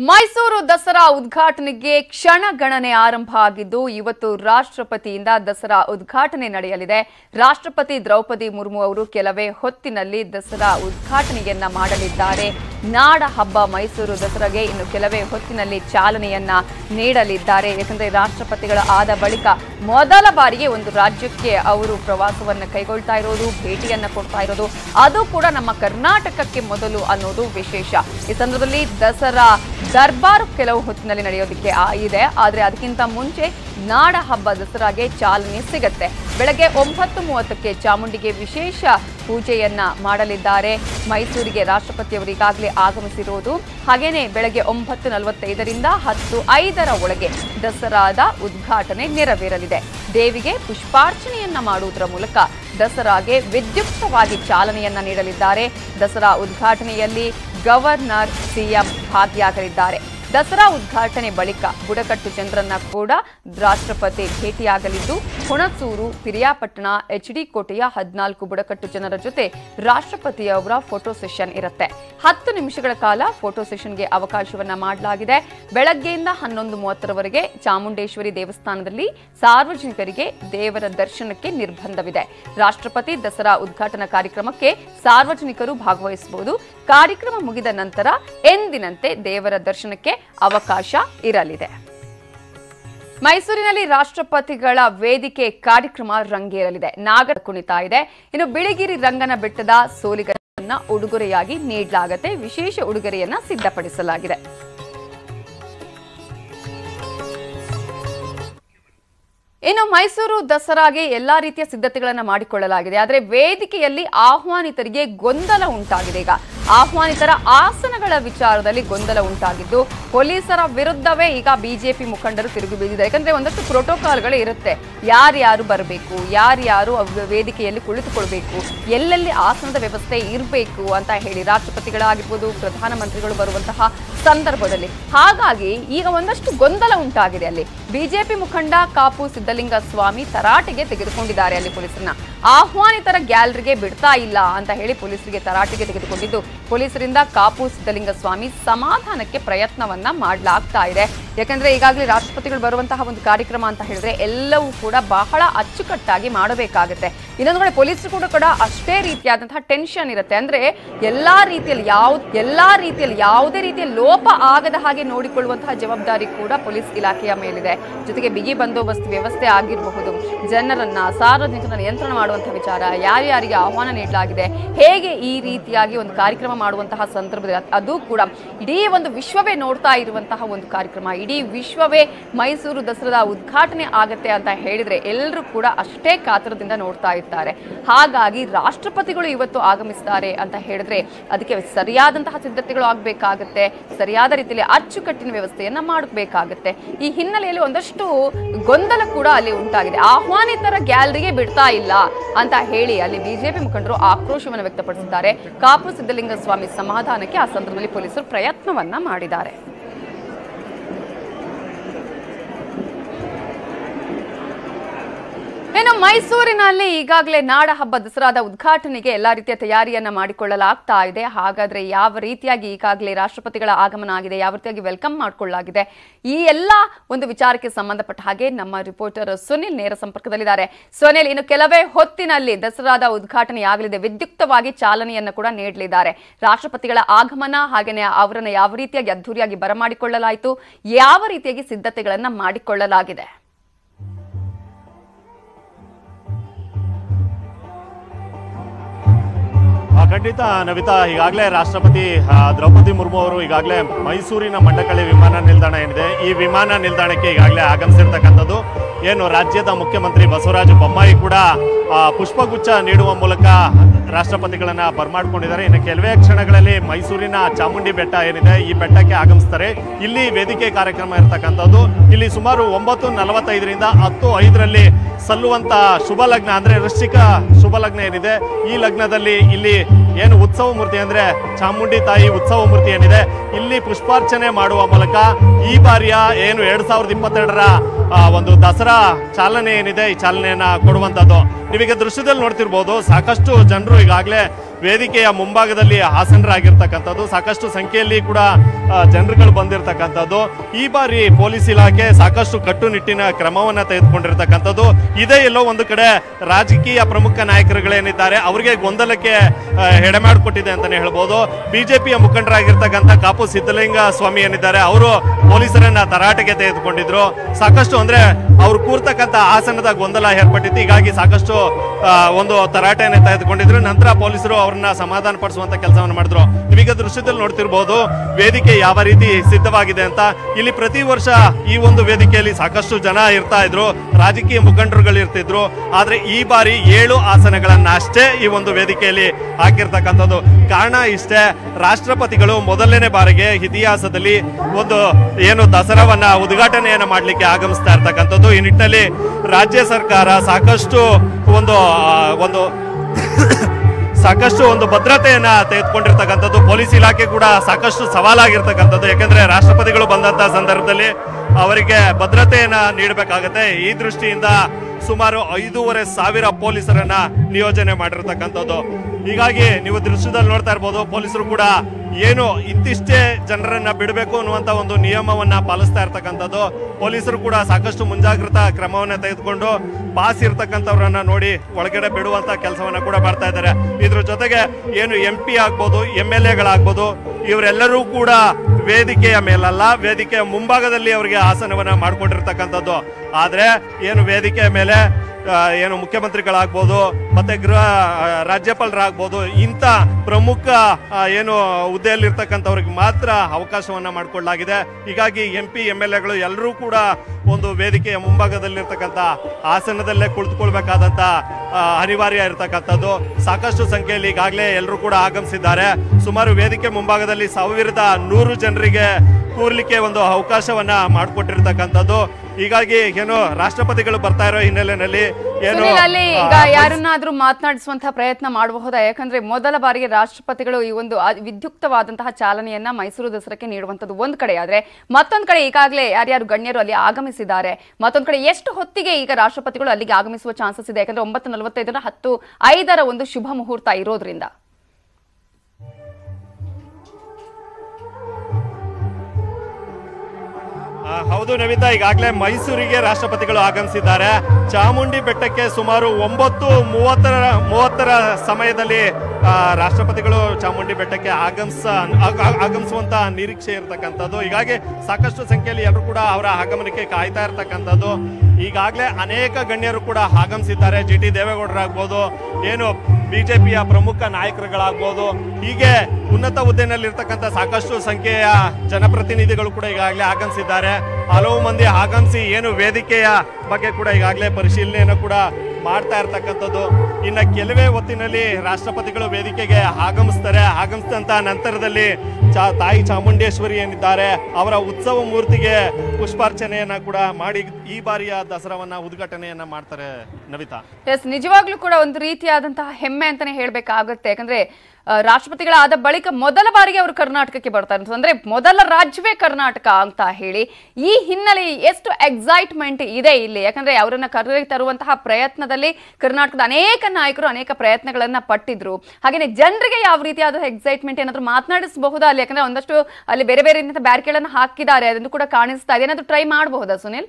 ಮೈಸೂರು ದಸರಾ ಉದ್ಘಾಟನೆಗೆ ಕ್ಷಣಗಣನೆ ಆರಂಭ ಆಗಿದ್ದು ಇವತ್ತು ರಾಷ್ಟ್ರಪತಿಯಿಂದ ದಸರಾ ಉದ್ಘಾಟನೆ ನಡೆಯಲಿದೆ ರಾಷ್ಟ್ರಪತಿ ದ್ರೌಪದಿ ಮುರ್ಮು ಅವರು ಕೆಲವೇ ಹೊತ್ತಿನಲ್ಲಿ ದಸರಾ ಉದ್ಘಾಟನೆಯನ್ನ ಮಾಡಲಿದ್ದಾರೆ ನಾಡ ಹಬ್ಬ ಮೈಸೂರು ದಸರಾಗೆ ಇನ್ನು ಕೆಲವೇ ಹೊತ್ತಿನಲ್ಲಿ ಚಾಲನೆಯನ್ನ ನೀಡಲಿದ್ದಾರೆ ಯಾಕಂದ್ರೆ ರಾಷ್ಟ್ರಪತಿಗಳ ಆದ ಬಳಿಕ ಮೊದಲ ಬಾರಿಗೆ ಒಂದು ರಾಜ್ಯಕ್ಕೆ ಅವರು ಪ್ರವಾಸವನ್ನ ಕೈಗೊಳ್ತಾ ಇರೋದು ಭೇಟಿಯನ್ನ ಕೊಡ್ತಾ ಇರೋದು ಅದು ಕೂಡ ನಮ್ಮ ಕರ್ನಾಟಕಕ್ಕೆ ಮೊದಲು ಅನ್ನೋದು ವಿಶೇಷ ಈ ಸಂದರ್ಭದಲ್ಲಿ ದಸರಾ ದರ್ಬಾರು ಕೆಲವು ಹೊತ್ತಿನಲ್ಲಿ ನಡೆಯೋದಕ್ಕೆ ಆ- ಇದೆ ಆದ್ರೆ ಅದಕ್ಕಿಂತ ಮುಂಚೆ ನಾಡ ಹಬ್ಬ ದಸರಾಗೆ ಚಾಲನೆ ಸಿಗತ್ತೆ ಬೆಳಗ್ಗೆ ಒಂಬತ್ತು ಮೂವತ್ತಕ್ಕೆ ಚಾಮುಂಡಿಗೆ ವಿಶೇಷ ಪೂಜೆಯನ್ನ ಮಾಡಲಿದ್ದಾರೆ ಮೈಸೂರಿಗೆ ರಾಷ್ಟ್ರಪತಿಯವರು ಈಗಾಗಲೇ ಆಗಮಿಸಿರುವುದು ಹಾಗೇನೆ ಬೆಳಗ್ಗೆ ಒಂಬತ್ತು ನಲವತ್ತೈದರಿಂದ ಹತ್ತು ಐದರ ಒಳಗೆ ದಸರಾದ ಉದ್ಘಾಟನೆ ನೆರವೇರಲಿದೆ ದೇವಿಗೆ ಪುಷ್ಪಾರ್ಚನೆಯನ್ನ ಮಾಡುವುದರ ಮೂಲಕ ದಸರಾಗೆ ವಿದ್ಯುಕ್ತವಾಗಿ ಚಾಲನೆಯನ್ನ ನೀಡಲಿದ್ದಾರೆ ದಸರಾ ಉದ್ಘಾಟನೆಯಲ್ಲಿ ಗವರ್ನರ್ ಸಿಎಂ ಭಾಗಿಯಾಗಲಿದ್ದಾರೆ ದಸರಾ ಉದ್ಘಾಟನೆ ಬಳಿಕ ಬುಡಕಟ್ಟು ಜನರನ್ನ ಕೂಡ ರಾಷ್ಟ್ರಪತಿ ಭೇಟಿಯಾಗಲಿದ್ದು ಹುಣಸೂರು ಪಿರಿಯಾಪಟ್ಟಣ ಎಚ್ಡಿ ಕೋಟೆಯ ಹದಿನಾಲ್ಕು ಬುಡಕಟ್ಟು ಜನರ ಜೊತೆ ರಾಷ್ಟ್ರಪತಿಯವರ ಫೋಟೋ ಸೆಷನ್ ಇರುತ್ತೆ ಹತ್ತು ನಿಮಿಷಗಳ ಕಾಲ ಫೋಟೋ ಸೆಷನ್ಗೆ ಅವಕಾಶವನ್ನ ಮಾಡಲಾಗಿದೆ ಬೆಳಗ್ಗೆಯಿಂದ ಹನ್ನೊಂದು ಮೂವತ್ತರವರೆಗೆ ಚಾಮುಂಡೇಶ್ವರಿ ದೇವಸ್ಥಾನದಲ್ಲಿ ಸಾರ್ವಜನಿಕರಿಗೆ ದೇವರ ದರ್ಶನಕ್ಕೆ ನಿರ್ಬಂಧವಿದೆ ರಾಷ್ಟ್ರಪತಿ ದಸರಾ ಉದ್ಘಾಟನಾ ಕಾರ್ಯಕ್ರಮಕ್ಕೆ ಸಾರ್ವಜನಿಕರು ಭಾಗವಹಿಸಬಹುದು ಕಾರ್ಯಕ್ರಮ ಮುಗಿದ ನಂತರ ಎಂದಿನಂತೆ ದೇವರ ದರ್ಶನಕ್ಕೆ ಅವಕಾಶ ಇರಲಿದೆ ಮೈಸೂರಿನಲ್ಲಿ ರಾಷ್ಟ್ರಪತಿಗಳ ವೇದಿಕೆ ಕಾರ್ಯಕ್ರಮ ರಂಗೇರಲಿದೆ ನಾಗರ ಕುಣಿತ ಇದೆ ಇನ್ನು ಬಿಳಿಗಿರಿ ರಂಗನ ಬೆಟ್ಟದ ಸೋಲಿಗರನ್ನ ಉಡುಗೊರೆಯಾಗಿ ನೀಡಲಾಗತ್ತೆ ವಿಶೇಷ ಉಡುಗೊರೆಯನ್ನ ಸಿದ್ಧಪಡಿಸಲಾಗಿದೆ ಇನ್ನು ಮೈಸೂರು ದಸರಾಗೆ ಎಲ್ಲಾ ರೀತಿಯ ಸಿದ್ಧತೆಗಳನ್ನ ಮಾಡಿಕೊಳ್ಳಲಾಗಿದೆ ಆದರೆ ವೇದಿಕೆಯಲ್ಲಿ ಆಹ್ವಾನಿತರಿಗೆ ಗೊಂದಲ ಉಂಟಾಗಿದೆ ಈಗ ಆಹ್ವಾನಿತರ ಆಸನಗಳ ವಿಚಾರದಲ್ಲಿ ಗೊಂದಲ ಉಂಟಾಗಿದ್ದು ಪೊಲೀಸರ ವಿರುದ್ಧವೇ ಈಗ ಬಿಜೆಪಿ ಮುಖಂಡರು ತಿರುಗಿ ಬಿದ್ದಿದ್ದಾರೆ ಯಾಕಂದ್ರೆ ಒಂದಷ್ಟು ಪ್ರೋಟೋಕಾಲ್ಗಳು ಇರುತ್ತೆ ಯಾರ್ಯಾರು ಬರಬೇಕು ಯಾರ್ಯಾರು ಅವ್- ವೇದಿಕೆಯಲ್ಲಿ ಕುಳಿತುಕೊಳ್ಬೇಕು ಎಲ್ಲೆಲ್ಲಿ ಆಸನದ ವ್ಯವಸ್ಥೆ ಇರಬೇಕು ಅಂತ ಹೇಳಿ ರಾಷ್ಟ್ರಪತಿಗಳಾಗಿರ್ಬೋದು ಪ್ರಧಾನಮಂತ್ರಿಗಳು ಬರುವಂತಹ ಸಂದರ್ಭದಲ್ಲಿ ಹಾಗಾಗಿ ಈಗ ಒಂದಷ್ಟು ಗೊಂದಲ ಉಂಟಾಗಿದೆ ಅಲ್ಲಿ ಬಿಜೆಪಿ ಮುಖಂಡ ಕಾಪು ಸಿದ್ದಲಿಂಗ ಸ್ವಾಮಿ ತರಾಟೆಗೆ ತೆಗೆದುಕೊಂಡಿದ್ದಾರೆ ಅಲ್ಲಿ ಪೊಲೀಸರನ್ನ ಆಹ್ವಾನಿತರ ಗ್ಯಾಲರಿಗೆ ಬಿಡ್ತಾ ಇಲ್ಲ ಅಂತ ಹೇಳಿ ಪೊಲೀಸರಿಗೆ ತರಾಟೆಗೆ ತೆಗೆದುಕೊಂಡಿದ್ದು ಪೊಲೀಸರಿಂದ ಕಾಪು ಸಿದ್ದಲಿಂಗ ಸ್ವಾಮಿ ಸಮಾಧಾನಕ್ಕೆ ಪ್ರಯತ್ನವನ್ನ ಮಾಡಲಾಗ್ತಾ ಇದೆ ಯಾಕಂದ್ರೆ ಈಗಾಗಲೇ ರಾಷ್ಟ್ರಪತಿಗಳು ಬರುವಂತಹ ಒಂದು ಕಾರ್ಯಕ್ರಮ ಅಂತ ಹೇಳಿದ್ರೆ ಎಲ್ಲವೂ ಕೂಡ ಬಹಳ ಅಚ್ಚುಕಟ್ಟಾಗಿ ಮಾಡಬೇಕಾಗುತ್ತೆ ಇನ್ನೊಂದು ಕಡೆ ಪೊಲೀಸರು ಕೂಡ ಕೂಡ ಅಷ್ಟೇ ರೀತಿಯಾದಂತಹ ಟೆನ್ಷನ್ ಇರುತ್ತೆ ಅಂದ್ರೆ ಎಲ್ಲಾ ರೀತಿಯಲ್ಲಿ ಯಾವ ಎಲ್ಲಾ ರೀತಿಯಲ್ಲಿ ಯಾವುದೇ ರೀತಿಯ ಲೋಪ ಆಗದ ಹಾಗೆ ನೋಡಿಕೊಳ್ಳುವಂತಹ ಜವಾಬ್ದಾರಿ ಕೂಡ ಪೊಲೀಸ್ ಇಲಾಖೆಯ ಮೇಲಿದೆ ಜೊತೆಗೆ ಬಿಗಿ ಬಂದೋಬಸ್ತ್ ವ್ಯವಸ್ಥೆ ಆಗಿರಬಹುದು ಜನರನ್ನ ಸಾರ್ವಜನಿಕರನ್ನ ನಿಯಂತ್ರಣ ಮಾಡುವಂತಹ ವಿಚಾರ ಯಾರ್ಯಾರಿಗೆ ಆಹ್ವಾನ ನೀಡಲಾಗಿದೆ ಹೇಗೆ ಈ ರೀತಿಯಾಗಿ ಒಂದು ಕಾರ್ಯಕ್ರಮ ಮಾಡುವಂತಹ ಸಂದರ್ಭದಲ್ಲಿ ಅದ್- ಅದು ಕೂಡ ಇಡೀ ಒಂದು ವಿಶ್ವವೇ ನೋಡ್ತಾ ಇರುವಂತಹ ಒಂದು ಕಾರ್ಯಕ್ರಮ ಇಡೀ ವಿಶ್ವವೇ ಮೈಸೂರು ದಸರಾದ ಉದ್ಘಾಟನೆ ಆಗತ್ತೆ ಅಂತ ಹೇಳಿದ್ರೆ ಎಲ್ಲರೂ ಕೂಡ ಅಷ್ಟೇ ಕಾತರದಿಂದ ನೋಡ್ತಾ ಇರ್ತಾರೆ ಹಾಗಾಗಿ ರಾಷ್ಟ್ರಪತಿಗಳು ಇವತ್ತು ಆಗಮಿಸ್ತಾರೆ ಅಂತ ಹೇಳಿದ್ರೆ ಅದಕ್ಕೆ ಸರಿಯಾದಂತಹ ಸಿದ್ಧತೆಗಳು ಆಗಬೇಕಾಗತ್ತೆ ಸರಿಯಾದ ರೀತಿಯಲ್ಲಿ ಅಚ್ಚುಕಟ್ಟಿನ ವ್ಯವಸ್ಥೆಯನ್ನ ಮಾಡಬೇಕಾಗತ್ತೆ ಈ ಹಿನ್ನೆಲೆಯಲ್ಲಿ ಒಂದಷ್ಟು ಗೊಂದಲ ಕೂಡ ಅಲ್ಲಿ ಉಂಟಾಗಿದೆ ಆಹ್ವಾನಿತರ ಗ್ಯಾಲರಿಗೆ ಬಿಡ್ತಾ ಇಲ್ಲ ಅಂತ ಹೇಳಿ ಅಲ್ಲಿ ಬಿಜೆಪಿ ಮುಖಂಡರು ಆಕ್ರೋಶವನ್ನು ವ್ಯಕ್ತಪಡಿಸಿದ್ದಾರೆ ಕಾಪು ಸಿದ್ದಲಿಂಗ ಸ್ವಾಮಿ ಸಮಾಧಾನಕ್ಕೆ ಆ ಸಂದರ್ಭದಲ್ಲಿ ಪೊಲೀಸರು ಪ್ರಯತ್ನವನ್ನ ಮಾಡಿದ್ದಾರೆ ಇನ್ನು ಮೈಸೂರಿನಲ್ಲಿ ಈಗಾಗಲೇ ನಾಡ ಹಬ್ಬ ದಸರಾದ ಉದ್ಘಾಟನೆಗೆ ಎಲ್ಲಾ ರೀತಿಯ ತಯಾರಿಯನ್ನ ಮಾಡಿಕೊಳ್ಳಲಾಗ್ತಾ ಇದೆ ಹಾಗಾದ್ರೆ ಯಾವ ರೀತಿಯಾಗಿ ಈಗಾಗಲೇ ರಾಷ್ಟ್ರಪತಿಗಳ ಆಗಮನ ಆಗಿದೆ ಯಾವ ರೀತಿಯಾಗಿ ವೆಲ್ಕಮ್ ಮಾಡಿಕೊಳ್ಳಲಾಗಿದೆ ಈ ಎಲ್ಲ ಒಂದು ವಿಚಾರಕ್ಕೆ ಸಂಬಂಧಪಟ್ಟ ಹಾಗೆ ನಮ್ಮ ರಿಪೋರ್ಟರ್ ಸುನಿಲ್ ನೇರ ಸಂಪರ್ಕದಲ್ಲಿದ್ದಾರೆ ಸುನಿಲ್ ಇನ್ನು ಕೆಲವೇ ಹೊತ್ತಿನಲ್ಲಿ ದಸರಾದ ಉದ್ಘಾಟನೆ ಆಗಲಿದೆ ವಿದ್ಯುಕ್ತವಾಗಿ ಚಾಲನೆಯನ್ನು ಕೂಡ ನೀಡಲಿದ್ದಾರೆ ರಾಷ್ಟ್ರಪತಿಗಳ ಆಗಮನ ಹಾಗೆಯೇ ಅವರನ್ನ ಯಾವ ರೀತಿಯಾಗಿ ಅದ್ದೂರಿಯಾಗಿ ಬರಮಾಡಿಕೊಳ್ಳಲಾಯಿತು ಯಾವ ರೀತಿಯಾಗಿ ಸಿದ್ಧತೆಗಳನ್ನ ಮಾಡಿಕೊಳ್ಳಲಾಗಿದೆ ಆ, ಖಂಡಿತ ನವಿತಾ ಈಗಾಗಲೇ ರಾಷ್ಟ್ರಪತಿ ಆ, ದ್ರೌಪದಿ ಮುರ್ಮು ಅವರು ಈಗಾಗಲೇ ಮೈಸೂರಿನ ಮಂಡಕಳ್ಳಿ ವಿಮಾನ ನಿಲ್ದಾಣ ಏನಿದೆ ಈ ವಿಮಾನ ನಿಲ್ದಾಣಕ್ಕೆ ಈಗಾಗಲೇ ಆಗಮಿಸಿರ್ತಕ್ಕಂಥದ್ದು ಏನು ರಾಜ್ಯದ ಮುಖ್ಯಮಂತ್ರಿ ಬಸವರಾಜ ಬೊಮ್ಮಾಯಿ ಕೂಡ ಆ, ಪುಷ್ಪಗುಚ್ಛ ನೀಡುವ ಮೂಲಕ ರಾಷ್ಟ್ರಪತಿಗಳನ್ನ ಬರಮಾಡ್ಕೊಂಡಿದ್ದಾರೆ ಇನ್ನು ಕೆಲವೇ ಕ್ಷಣಗಳಲ್ಲಿ ಮೈಸೂರಿನ ಚಾಮುಂಡಿ ಬೆಟ್ಟ ಏನಿದೆ ಈ ಬೆಟ್ಟಕ್ಕೆ ಆಗಮಿಸ್ತಾರೆ ಇಲ್ಲಿ ವೇದಿಕೆ ಕಾರ್ಯಕ್ರಮ ಇರತಕ್ಕಂಥದ್ದು ಇಲ್ಲಿ ಸುಮಾರು ಒಂಬತ್ತು ನಲವತ್ತೈದರಿಂದ ಹತ್ತು ಐದರಲ್ಲಿ ಸಲ್ಲುವಂತ ಶುಭ ಲಗ್ನ ಅಂದ್ರೆ ವೃಶ್ಚಿಕ ಶುಭ ಲಗ್ನ ಏನಿದೆ ಈ ಲಗ್ನದಲ್ಲಿ ಇಲ್ಲಿ ಏನು ಉತ್ಸವ ಮೂರ್ತಿ ಅಂದ್ರೆ ಚಾಮುಂಡಿ ತಾಯಿ ಉತ್ಸವ ಮೂರ್ತಿ ಏನಿದೆ ಇಲ್ಲಿ ಪುಷ್ಪಾರ್ಚನೆ ಮಾಡುವ ಮೂಲಕ ಈ ಬಾರಿಯ ಏನು ಎರಡ್ ಸಾವಿರದ ಇಪ್ಪತ್ತೆರಡರ ಆ, ಒಂದು ದಸರಾ ಚಾಲನೆ ಏನಿದೆ ಈ ಚಾಲನೆಯನ್ನ ಕೊಡುವಂತದ್ದು ನೀವೀಗ ದೃಶ್ಯದಲ್ಲಿ ನೋಡ್ತಿರ್ಬೋದು ಸಾಕಷ್ಟು ಜನರು ಈಗಾಗಲೇ ವೇದಿಕೆಯ ಮುಂಭಾಗದಲ್ಲಿ ಹಾಸನರಾಗಿರ್ತಕ್ಕಂಥದ್ದು ಸಾಕಷ್ಟು ಸಂಖ್ಯೆಯಲ್ಲಿ ಕೂಡ ಆ, ಜನರುಗಳು ಬಂದಿರತಕ್ಕಂಥದ್ದು ಈ ಬಾರಿ ಪೊಲೀಸ್ ಇಲಾಖೆ ಸಾಕಷ್ಟು ಕಟ್ಟುನಿಟ್ಟಿನ ಕ್ರಮವನ್ನ ತೆಗೆದುಕೊಂಡಿರ್ತಕ್ಕಂಥದ್ದು ಇದೇ ಎಲ್ಲೋ ಒಂದು ಕಡೆ ರಾಜಕೀಯ ಪ್ರಮುಖ ನಾಯಕರುಗಳೇನಿದ್ದಾರೆ ಅವರಿಗೆ ಗೊಂದಲಕ್ಕೆ ಆ, ಎಡೆಮಾಡಿಕೊಟ್ಟಿದೆ ಅಂತಾನೆ ಹೇಳ್ಬೋದು ಬಿಜೆಪಿಯ ಮುಖಂಡರಾಗಿರ್ತಕ್ಕಂಥ ಕಾಪು ಸಿದ್ದಲಿಂಗ ಸ್ವಾಮಿ ಏನಿದ್ದಾರೆ ಅವರು ಪೊಲೀಸರನ್ನ ತರಾಟೆಗೆ ತೆಗೆದುಕೊಂಡಿದ್ರು ಸಾಕಷ್ಟು ಅಂದ್ರೆ ಅವ್ರು ಕೂರ್ತಕ್ಕಂಥ ಆಸನದ ಗೊಂದಲ ಏರ್ಪಟ್ಟಿತ್ತು ಹೀಗಾಗಿ ಸಾಕಷ್ಟು ಆ, ಒಂದು ತರಾಟೆಯನ್ನು ತೆಗೆದುಕೊಂಡಿದ್ರು ನಂತರ ಪೊಲೀಸರು ಅವ್ರನ್ನ ಸಮಾಧಾನ ಪಡಿಸುವಂತ ಕೆಲಸವನ್ನು ಮಾಡಿದ್ರು ನೀವೀಗ ದೃಶ್ಯದಲ್ಲಿ ನೋಡ್ತಿರ್ಬೋದು ವೇದಿಕೆ ಯಾವ ರೀತಿ ಸಿದ್ಧವಾಗಿದೆ ಅಂತ ಇಲ್ಲಿ ಪ್ರತಿ ವರ್ಷ ಈ ಒಂದು ವೇದಿಕೆಯಲ್ಲಿ ಸಾಕಷ್ಟು ಜನ ಇರ್ತಾ ಇದ್ರು ರಾಜಕೀಯ ಮುಖಂಡರುಗಳು ಇರ್ತಿದ್ರು ಆದ್ರೆ ಈ ಬಾರಿ ಏಳು ಆಸನಗಳನ್ನ ಅಷ್ಟೇ ಈ ಒಂದು ವೇದಿಕೆಯಲ್ಲಿ ಹಾಕಿರ್ತಕ್ಕಂಥದ್ದು ಕಾರಣ ಇಷ್ಟೇ ರಾಷ್ಟ್ರಪತಿಗಳು ಮೊದಲನೇ ಬಾರಿಗೆ ಇತಿಹಾಸದಲ್ಲಿ ಒಂದು ಏನು ದಸರಾವನ್ನ ಉದ್ಘಾಟನೆಯನ್ನ ಮಾಡಲಿಕ್ಕೆ ಆಗಮಿಸ್ತಾ ಇರ್ತಕ್ಕಂಥದ್ದು ಈ ನಿಟ್ಟಿನಲ್ಲಿ ರಾಜ್ಯ ಸರ್ಕಾರ ಸಾಕಷ್ಟು ಒಂದು ಆ, ಒಂದು ಸಾಕಷ್ಟು ಒಂದು ಭದ್ರತೆಯನ್ನ ತೆಗೆದುಕೊಂಡಿರ್ತಕ್ಕಂಥದ್ದು ಪೊಲೀಸ್ ಇಲಾಖೆ ಕೂಡ ಸಾಕಷ್ಟು ಸವಾಲಾಗಿರ್ತಕ್ಕಂಥದ್ದು ಯಾಕಂದ್ರೆ ರಾಷ್ಟ್ರಪತಿಗಳು ಬಂದಂತ ಸಂದರ್ಭದಲ್ಲಿ ಅವರಿಗೆ ಭದ್ರತೆಯನ್ನ ನೀಡಬೇಕಾಗತ್ತೆ ಈ ದೃಷ್ಟಿಯಿಂದ ಸುಮಾರು ಐದೂವರೆ ಸಾವಿರ ಪೊಲೀಸರನ್ನ ನಿಯೋಜನೆ ಮಾಡಿರ್ತಕ್ಕಂಥದ್ದು ಹೀಗಾಗಿ ನೀವು ದೃಶ್ಯದಲ್ಲಿ ನೋಡ್ತಾ ಇರ್ಬೋದು ಪೊಲೀಸರು ಕೂಡ ಏನು ಇಂತಿಷ್ಟೇ ಜನರನ್ನ ಬಿಡಬೇಕು ಅನ್ನುವಂತ ಒಂದು ನಿಯಮವನ್ನ ಪಾಲಿಸ್ತಾ ಇರ್ತಕ್ಕಂಥದ್ದು ಪೊಲೀಸರು ಕೂಡ ಸಾಕಷ್ಟು ಮುಂಜಾಗ್ರತಾ ಕ್ರಮವನ್ನ ತೆಗೆದುಕೊಂಡು ಪಾಸ್ ಇರ್ತಕ್ಕಂಥವ್ರನ್ನ ನೋಡಿ ಒಳಗಡೆ ಬಿಡುವಂತ ಕೆಲಸವನ್ನ ಕೂಡ ಮಾಡ್ತಾ ಇದ್ದಾರೆ ಇದ್ರ ಜೊತೆಗೆ ಏನು ಎಂ ಪಿ ಆಗ್ಬೋದು ಎಂ ಎಲ್ ಎಗಳಾಗ್ಬೋದು ಇವರೆಲ್ಲರೂ ಕೂಡ ವೇದಿಕೆಯ ಮೇಲಲ್ಲ ವೇದಿಕೆಯ ಮುಂಭಾಗದಲ್ಲಿ ಅವರಿಗೆ ಆಸನವನ್ನ ಮಾಡ್ಕೊಂಡಿರ್ತಕ್ಕಂಥದ್ದು ಆದ್ರೆ ಏನು ವೇದಿಕೆಯ ಮೇಲೆ ಆ, ಏನು ಮುಖ್ಯಮಂತ್ರಿಗಳಾಗ್ಬೋದು ಮತ್ತೆ ಗೃಹ ಆ, ರಾಜ್ಯಪಾಲರಾಗ್ಬೋದು ಇಂಥ ಪ್ರಮುಖ ಆ, ಏನು ಹುದ್ದೆಯಲ್ಲಿರ್ತಕ್ಕಂಥವ್ರಿಗೆ ಮಾತ್ರ ಅವಕಾಶವನ್ನ ಮಾಡಿಕೊಳ್ಳಲಾಗಿದೆ ಹೀಗಾಗಿ ಎಂ ಪಿ ಎಂ ಎಲ್ ಎಗಳು ಎಲ್ಲರೂ ಕೂಡ ಒಂದು ವೇದಿಕೆಯ ಮುಂಭಾಗದಲ್ಲಿರ್ತಕ್ಕಂಥ ಆಸನದಲ್ಲೇ ಕುಳಿತುಕೊಳ್ಬೇಕಾದಂತ ಆ, ಅನಿವಾರ್ಯ ಇರತಕ್ಕಂಥದ್ದು ಸಾಕಷ್ಟು ಸಂಖ್ಯೆಯಲ್ಲಿ ಈಗಾಗಲೇ ಎಲ್ಲರೂ ಕೂಡ ಆಗಮಿಸಿದ್ದಾರೆ ಸುಮಾರು ವೇದಿಕೆ ಮುಂಭಾಗದಲ್ಲಿ ಸಾವಿರದ ನೂರು ಜನರಿಗೆ ಕೂರ್ಲಿಕ್ಕೆ ಒಂದು ಅವಕಾಶವನ್ನ ಮಾಡಿಕೊಟ್ಟಿರ್ತಕ್ಕಂಥದ್ದು ಹೀಗಾಗಿ ಏನು ರಾಷ್ಟ್ರಪತಿಗಳು ಬರ್ತಾ ಇರೋ ಹಿನ್ನೆಲೆಯಲ್ಲಿ ಏನು ಸುನಿಲ್ ಅಲ್ಲಿ ಈಗ ಆ, ಯಾರನ್ನಾದ್ರೂ ಮಾತನಾಡಿಸುವಂತಹ ಪ್ರಯತ್ನ ಮಾಡಬಹುದಾ ಯಾಕಂದ್ರೆ ಮೊದಲ ಬಾರಿಗೆ ರಾಷ್ಟ್ರಪತಿಗಳು ಈ ಒಂದು ಆ- ವಿದ್ಯುಕ್ತವಾದಂತಹ ಚಾಲನೆಯನ್ನ ಮೈಸೂರು ದಸರಾಕ್ಕೆ ನೀಡುವಂತದ್ದು ಒಂದ್ ಕಡೆ ಆದ್ರೆ ಮತ್ತೊಂದ್ ಕಡೆ ಈಗಾಗಲೇ ಯಾರ್ಯಾರು ಗಣ್ಯರು ಅಲ್ಲಿ ಆಗಮಿಸಿದ್ದಾರೆ ಮತ್ತೊಂದ್ ಕಡೆ ಎಷ್ಟು ಹೊತ್ತಿಗೆ ಈಗ ರಾಷ್ಟ್ರಪತಿಗಳು ಅಲ್ಲಿಗೆ ಆಗಮಿಸುವ ಚಾನ್ಸಸ್ ಇದೆ ಯಾಕಂದ್ರೆ ಒಂಬತ್ತು ನಲವತ್ತೈದರ ಹತ್ತು ಐದರ ಒಂದು ಶುಭ ಮುಹೂರ್ತ ಇರೋದ್ರಿಂದ ಆ, ಹೌದು ನವಿತಾ ಈಗಾಗಲೇ ಮೈಸೂರಿಗೆ ರಾಷ್ಟ್ರಪತಿಗಳು ಆಗಮಿಸಿದ್ದಾರೆ ಚಾಮುಂಡಿ ಬೆಟ್ಟಕ್ಕೆ ಸುಮಾರು ಒಂಬತ್ತು ಮೂವತ್ತರ ಮೂವತ್ತರ ಸಮಯದಲ್ಲಿ ಆ, ರಾಷ್ಟ್ರಪತಿಗಳು ಚಾಮುಂಡಿ ಬೆಟ್ಟಕ್ಕೆ ಆಗಮಿಸ ಆಗ- ಆಗ- ಆಗಮಿಸುವಂತ ನಿರೀಕ್ಷೆ ಇರತಕ್ಕಂಥದ್ದು ಹೀಗಾಗಿ ಸಾಕಷ್ಟು ಸಂಖ್ಯೆಯಲ್ಲಿ ಎಲ್ಲರೂ ಕೂಡ ಅವರ ಆಗಮನಕ್ಕೆ ಕಾಯ್ತಾ ಇರತಕ್ಕಂಥದ್ದು ಈಗಾಗಲೇ ಅನೇಕ ಗಣ್ಯರು ಕೂಡ ಆಗಮಿಸಿದ್ದಾರೆ ಜಿ ಟಿ ದೇವೇಗೌಡರಾಗ್ಬೋದು ಏನು ಬಿಜೆಪಿಯ ಪ್ರಮುಖ ನಾಯಕರುಗಳಾಗ್ಬೋದು ಹೀಗೆ ಉನ್ನತ ಹುದ್ದೆನಲ್ಲಿರ್ತಕ್ಕಂಥ ಸಾಕಷ್ಟು ಸಂಖ್ಯೆಯ ಜನಪ್ರತಿನಿಧಿಗಳು ಕೂಡ ಈಗಾಗಲೇ ಆಗಮಿಸಿದ್ದಾರೆ ಹಲವು ಮಂದಿ ಆಗಮಿಸಿ ಏನು ವೇದಿಕೆಯ ಬಗ್ಗೆ ಕೂಡ ಈಗಾಗಲೇ ಪರಿಶೀಲನೆಯನ್ನು ಕೂಡ ಮಾಡ್ತಾ ಇರ್ತಕ್ಕಂಥದ್ದು ಇನ್ನ ಕೆಲವೇ ಹೊತ್ತಿನಲ್ಲಿ ರಾಷ್ಟ್ರಪತಿಗಳು ವೇದಿಕೆಗೆ ಆಗಮಿಸ್ತಾರೆ ಆಗಮಿಸಿದಂತ ನಂತರದಲ್ಲಿ ಚಾ ತಾಯಿ ಚಾಮುಂಡೇಶ್ವರಿ ಏನಿದ್ದಾರೆ ಅವರ ಉತ್ಸವ ಮೂರ್ತಿಗೆ ಪುಷ್ಪಾರ್ಚನೆಯನ್ನ ಕೂಡ ಮಾಡಿ ಈ ಬಾರಿಯ ದಸರಾವನ್ನ ಉದ್ಘಾಟನೆಯನ್ನ ಮಾಡ್ತಾರೆ ನವಿತಾ ಎಸ್ ನಿಜವಾಗ್ಲೂ ಕೂಡ ಒಂದು ರೀತಿಯಾದಂತಹ ಹೆಮ್ಮೆ ಅಂತಾನೆ ಹೇಳ್ಬೇಕಾಗುತ್ತೆ ಯಾಕಂದ್ರೆ ಆ, ರಾಷ್ಟ್ರಪತಿಗಳಾದ ಬಳಿಕ ಮೊದಲ ಬಾರಿಗೆ ಅವರು ಕರ್ನಾಟಕಕ್ಕೆ ಬರ್ತಾರೆ ಅಂದ್ರೆ ಮೊದಲ ರಾಜ್ಯವೇ ಕರ್ನಾಟಕ ಅಂತ ಹೇಳಿ ಈ ಹಿನ್ನೆಲೆ ಎಷ್ಟು ಎಕ್ಸೈಟ್ಮೆಂಟ್ ಇದೆ ಇಲ್ಲಿ ಯಾಕಂದ್ರೆ ಅವರನ್ನ ಕರೆದಿ ತರುವಂತಹ ಪ್ರಯತ್ನದಲ್ಲಿ ಕರ್ನಾಟಕದ ಅನೇಕ ನಾಯಕರು ಅನೇಕ ಪ್ರಯತ್ನಗಳನ್ನ ಪಟ್ಟಿದ್ರು ಹಾಗೇನೆ ಜನರಿಗೆ ಯಾವ ರೀತಿಯಾದ ಎಕ್ಸೈಟ್ಮೆಂಟ್ ಏನಾದ್ರು ಮಾತನಾಡಿಸಬಹುದಾ ಅಲ್ಲಿ ಯಾಕಂದ್ರೆ ಒಂದಷ್ಟು ಅಲ್ಲಿ ಬೇರೆ ಬೇರೆ ರೀತಿಯ ಬ್ಯಾರಿಕೇಡ್ ಹಾಕಿದ್ದಾರೆ ಅದನ್ನು ಕೂಡ ಕಾಣಿಸ್ತಾ ಇದೆ ಏನಾದ್ರು ಟ್ರೈ ಮಾಡಬಹುದಾ ಸುನಿಲ್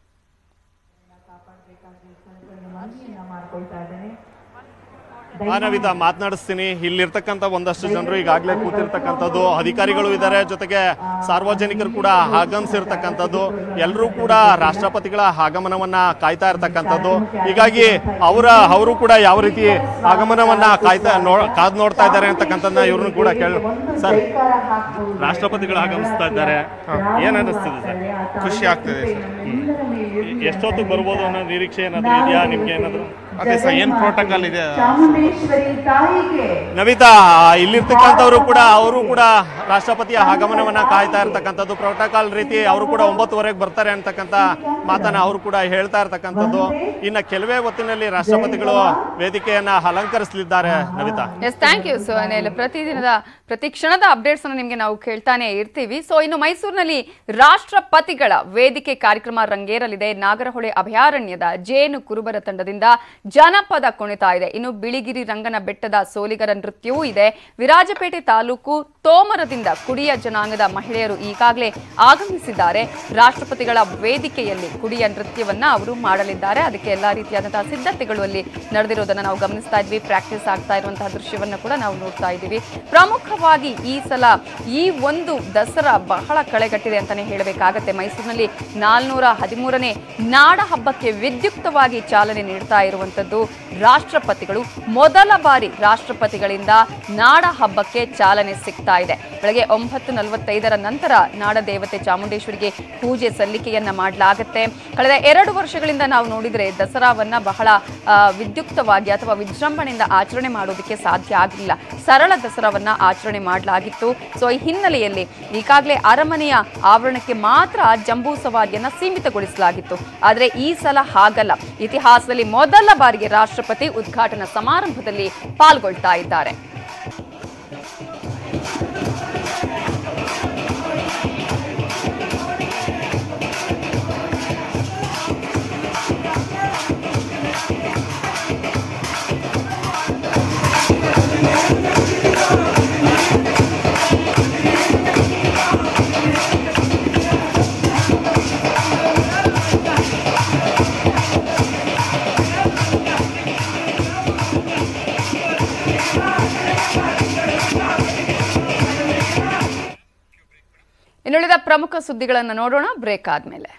ಮಾಡ್ಕೊಳ್ತಾ ಇದ್ದೇನೆ ಮಾನವಿತ ಮಾತನಾಡಿಸ್ತೀನಿ ಇಲ್ಲಿರ್ತಕ್ಕಂಥ ಒಂದಷ್ಟು ಜನರು ಈಗಾಗಲೇ ಕೂತಿರ್ತಕ್ಕಂಥದ್ದು ಅಧಿಕಾರಿಗಳು ಇದ್ದಾರೆ ಜೊತೆಗೆ ಸಾರ್ವಜನಿಕರು ಕೂಡ ಆಗಮಿಸಿರ್ತಕ್ಕಂಥದ್ದು ಎಲ್ಲರೂ ಕೂಡ ರಾಷ್ಟ್ರಪತಿಗಳ ಆಗಮನವನ್ನ ಕಾಯ್ತಾ ಇರ್ತಕ್ಕಂಥದ್ದು ಹೀಗಾಗಿ ಅವರ ಅವರು ಕೂಡ ಯಾವ ರೀತಿ ಆಗಮನವನ್ನ ಕಾಯ್ತಾ ನೋ ಕಾದ್ ನೋಡ್ತಾ ಇದ್ದಾರೆ ಅಂತಕ್ಕಂಥದ್ದನ್ನ ಇವ್ರನ್ನು ಕೂಡ ಕೇಳ ಸರ್ ರಾಷ್ಟ್ರಪತಿಗಳು ಆಗಮಿಸ್ತಾ ಇದ್ದಾರೆ ಏನ್ ಅನಿಸ್ತಿದೆ ಸರ್ ಖುಷಿ ಆಗ್ತದೆ ಸರ್ ಎಷ್ಟೊತ್ತಿಗೆ ಬರ್ಬೋದು ಅನ್ನೋ ನಿರೀಕ್ಷೆ ಏನಾದ್ರು ಇದೆಯಾ ನಿಮ್ಗೆ ಏನಾದ್ರು ಅದೇ ಸರ್ ಏನು ಪ್ರೋಟೋಕಾಲ್ ಇದೆ ಚಾಮುಂಡೇಶ್ವರಿ ತಾಯಿಗೆ ನವಿತಾ ಇಲ್ಲಿರ್ತಕ್ಕಂಥವ್ರು ಕೂಡ ಅವರು ಕೂಡ ರಾಷ್ಟ್ರಪತಿಯ ಆಗಮನವನ್ನ ಕಾಯ್ತಾ ಇರ್ತಕ್ಕಂಥದ್ದು ಪ್ರೋಟೋಕಾಲ್ ರೀತಿ ಅವರು ಕೂಡ ಒಂಬತ್ತುವರೆಗೆ ಬರ್ತಾರೆ ಅಂತಕ್ಕಂಥ ಮಾತನ್ನ ಅವರು ಕೂಡ ಹೇಳ್ತಾ ಇರ್ತಕ್ಕಂಥದ್ದು ಇನ್ನ ಕೆಲವೇ ಹೊತ್ತಿನಲ್ಲಿ ರಾಷ್ಟ್ರಪತಿಗಳು ವೇದಿಕೆಯನ್ನ ಅಲಂಕರಿಸಲಿದ್ದಾರೆ Navita yes thank you so ಪ್ರತಿದಿನದ ಪ್ರತಿ ಕ್ಷಣದ ಅಪ್ಡೇಟ್ಸ್ ಅನ್ನು ನಿಮಗೆ ನಾವು ಕೇಳ್ತಾನೆ ಇರ್ತೀವಿ ಸೊ ಇನ್ನು ಮೈಸೂರಿನಲ್ಲಿ ರಾಷ್ಟ್ರಪತಿಗಳ ವೇದಿಕೆ ಕಾರ್ಯಕ್ರಮ ರಂಗೇರಲಿದೆ ನಾಗರಹೊಳೆ ಅಭಯಾರಣ್ಯದ ಜೇನು ಕುರುಬರ ತಂಡದಿಂದ ಜನಪದ ಕುಣಿತ ಇದೆ ಇನ್ನು ಬಿಳಿಗಿರಿ ರಂಗನ ಬೆಟ್ಟದ ಸೋಲಿಗರ ನೃತ್ಯವೂ ಇದೆ ವಿರಾಜಪೇಟೆ ತಾಲೂಕು ತೋಮರದಿಂದ ಕುಡಿಯ ಜನಾಂಗದ ಮಹಿಳೆಯರು ಈಗಾಗಲೇ ಆಗಮಿಸಿದ್ದಾರೆ ರಾಷ್ಟ್ರಪತಿಗಳ ವೇದಿಕೆಯಲ್ಲಿ ಕುಡಿಯ ನೃತ್ಯವನ್ನ ಅವರು ಮಾಡಲಿದ್ದಾರೆ ಅದಕ್ಕೆ ಎಲ್ಲಾ ರೀತಿಯಾದಂತಹ ಸಿದ್ಧತೆಗಳು ಅಲ್ಲಿ ನಡೆದಿರೋದನ್ನ ನಾವು ಗಮನಿಸ್ತಾ ಇದ್ವಿ ಪ್ರಾಕ್ಟೀಸ್ ಆಗ್ತಾ ಇರುವಂತಹ ದೃಶ್ಯವನ್ನ ಕೂಡ ನಾವು ನೋಡ್ತಾ ಇದ್ದೀವಿ ಪ್ರಮುಖವಾಗಿ ಈ ಸಲ ಈ ಒಂದು ದಸರಾ ಬಹಳ ಕಳೆಗಟ್ಟಿದೆ ಅಂತಾನೆ ಹೇಳಬೇಕಾಗತ್ತೆ ಮೈಸೂರಿನಲ್ಲಿ ನಾಲ್ನೂರ ಹದಿಮೂರನೇ ನಾಡ ಹಬ್ಬಕ್ಕೆ ವಿದ್ಯುಕ್ತವಾಗಿ ಚಾಲನೆ ನೀಡ್ತಾ ಇರುವಂತದ್ದು ರಾಷ್ಟ್ರಪತಿಗಳು ಮೊದಲ ಬಾರಿ ರಾಷ್ಟ್ರಪತಿಗಳಿಂದ ನಾಡ ಹಬ್ಬಕ್ಕೆ ಚಾಲನೆ ಸಿಗ್ತಾ ಇದೆ ಬೆಳಗ್ಗೆ ಒಂಬತ್ತು ನಲವತ್ತೈದರ ನಂತರ ನಾಡ ದೇವತೆ ಚಾಮುಂಡೇಶ್ವರಿಗೆ ಪೂಜೆ ಸಲ್ಲಿಕೆಯನ್ನ ಮಾಡಲಾಗುತ್ತೆ ಕಳೆದ ಎರಡು ವರ್ಷಗಳಿಂದ ನಾವು ನೋಡಿದ್ರೆ ದಸರಾವನ್ನ ಬಹಳ ಆ, ವಿದ್ಯುಕ್ತವಾಗಿ ಅಥವಾ ವಿಜೃಂಭಣೆಯಿಂದ ಆಚರಣೆ ಮಾಡೋದಕ್ಕೆ ಸಾಧ್ಯ ಆಗಲಿಲ್ಲ ಸರಳ ದಸರಾವನ್ನ ಆಚರಣೆ ಮಾಡಲಾಗಿತ್ತು ಸೊ ಈ ಹಿನ್ನೆಲೆಯಲ್ಲಿ ಈಗಾಗಲೇ ಅರಮನೆಯ ಆವರಣಕ್ಕೆ ಮಾತ್ರ ಜಂಬೂ ಸವಾರಿಯನ್ನ ಸೀಮಿತಗೊಳಿಸಲಾಗಿತ್ತು ಆದರೆ ಈ ಸಲ ಹಾಗಲ್ಲ ಇತಿಹಾಸದಲ್ಲಿ ಮೊದಲ ಬಾರಿಗೆ ರಾಷ್ಟ್ರಪತಿ ಉದ್ಘಾಟನಾ ಸಮಾರಂಭದಲ್ಲಿ ಪಾಲ್ಗೊಳ್ತಾ ಇದ್ದಾರೆ ಇನ್ನುಳಿದ ಪ್ರಮುಖ ಸುದ್ದಿಗಳನ್ನು ನೋಡೋಣ ಬ್ರೇಕ್ ಆದ್ಮೇಲೆ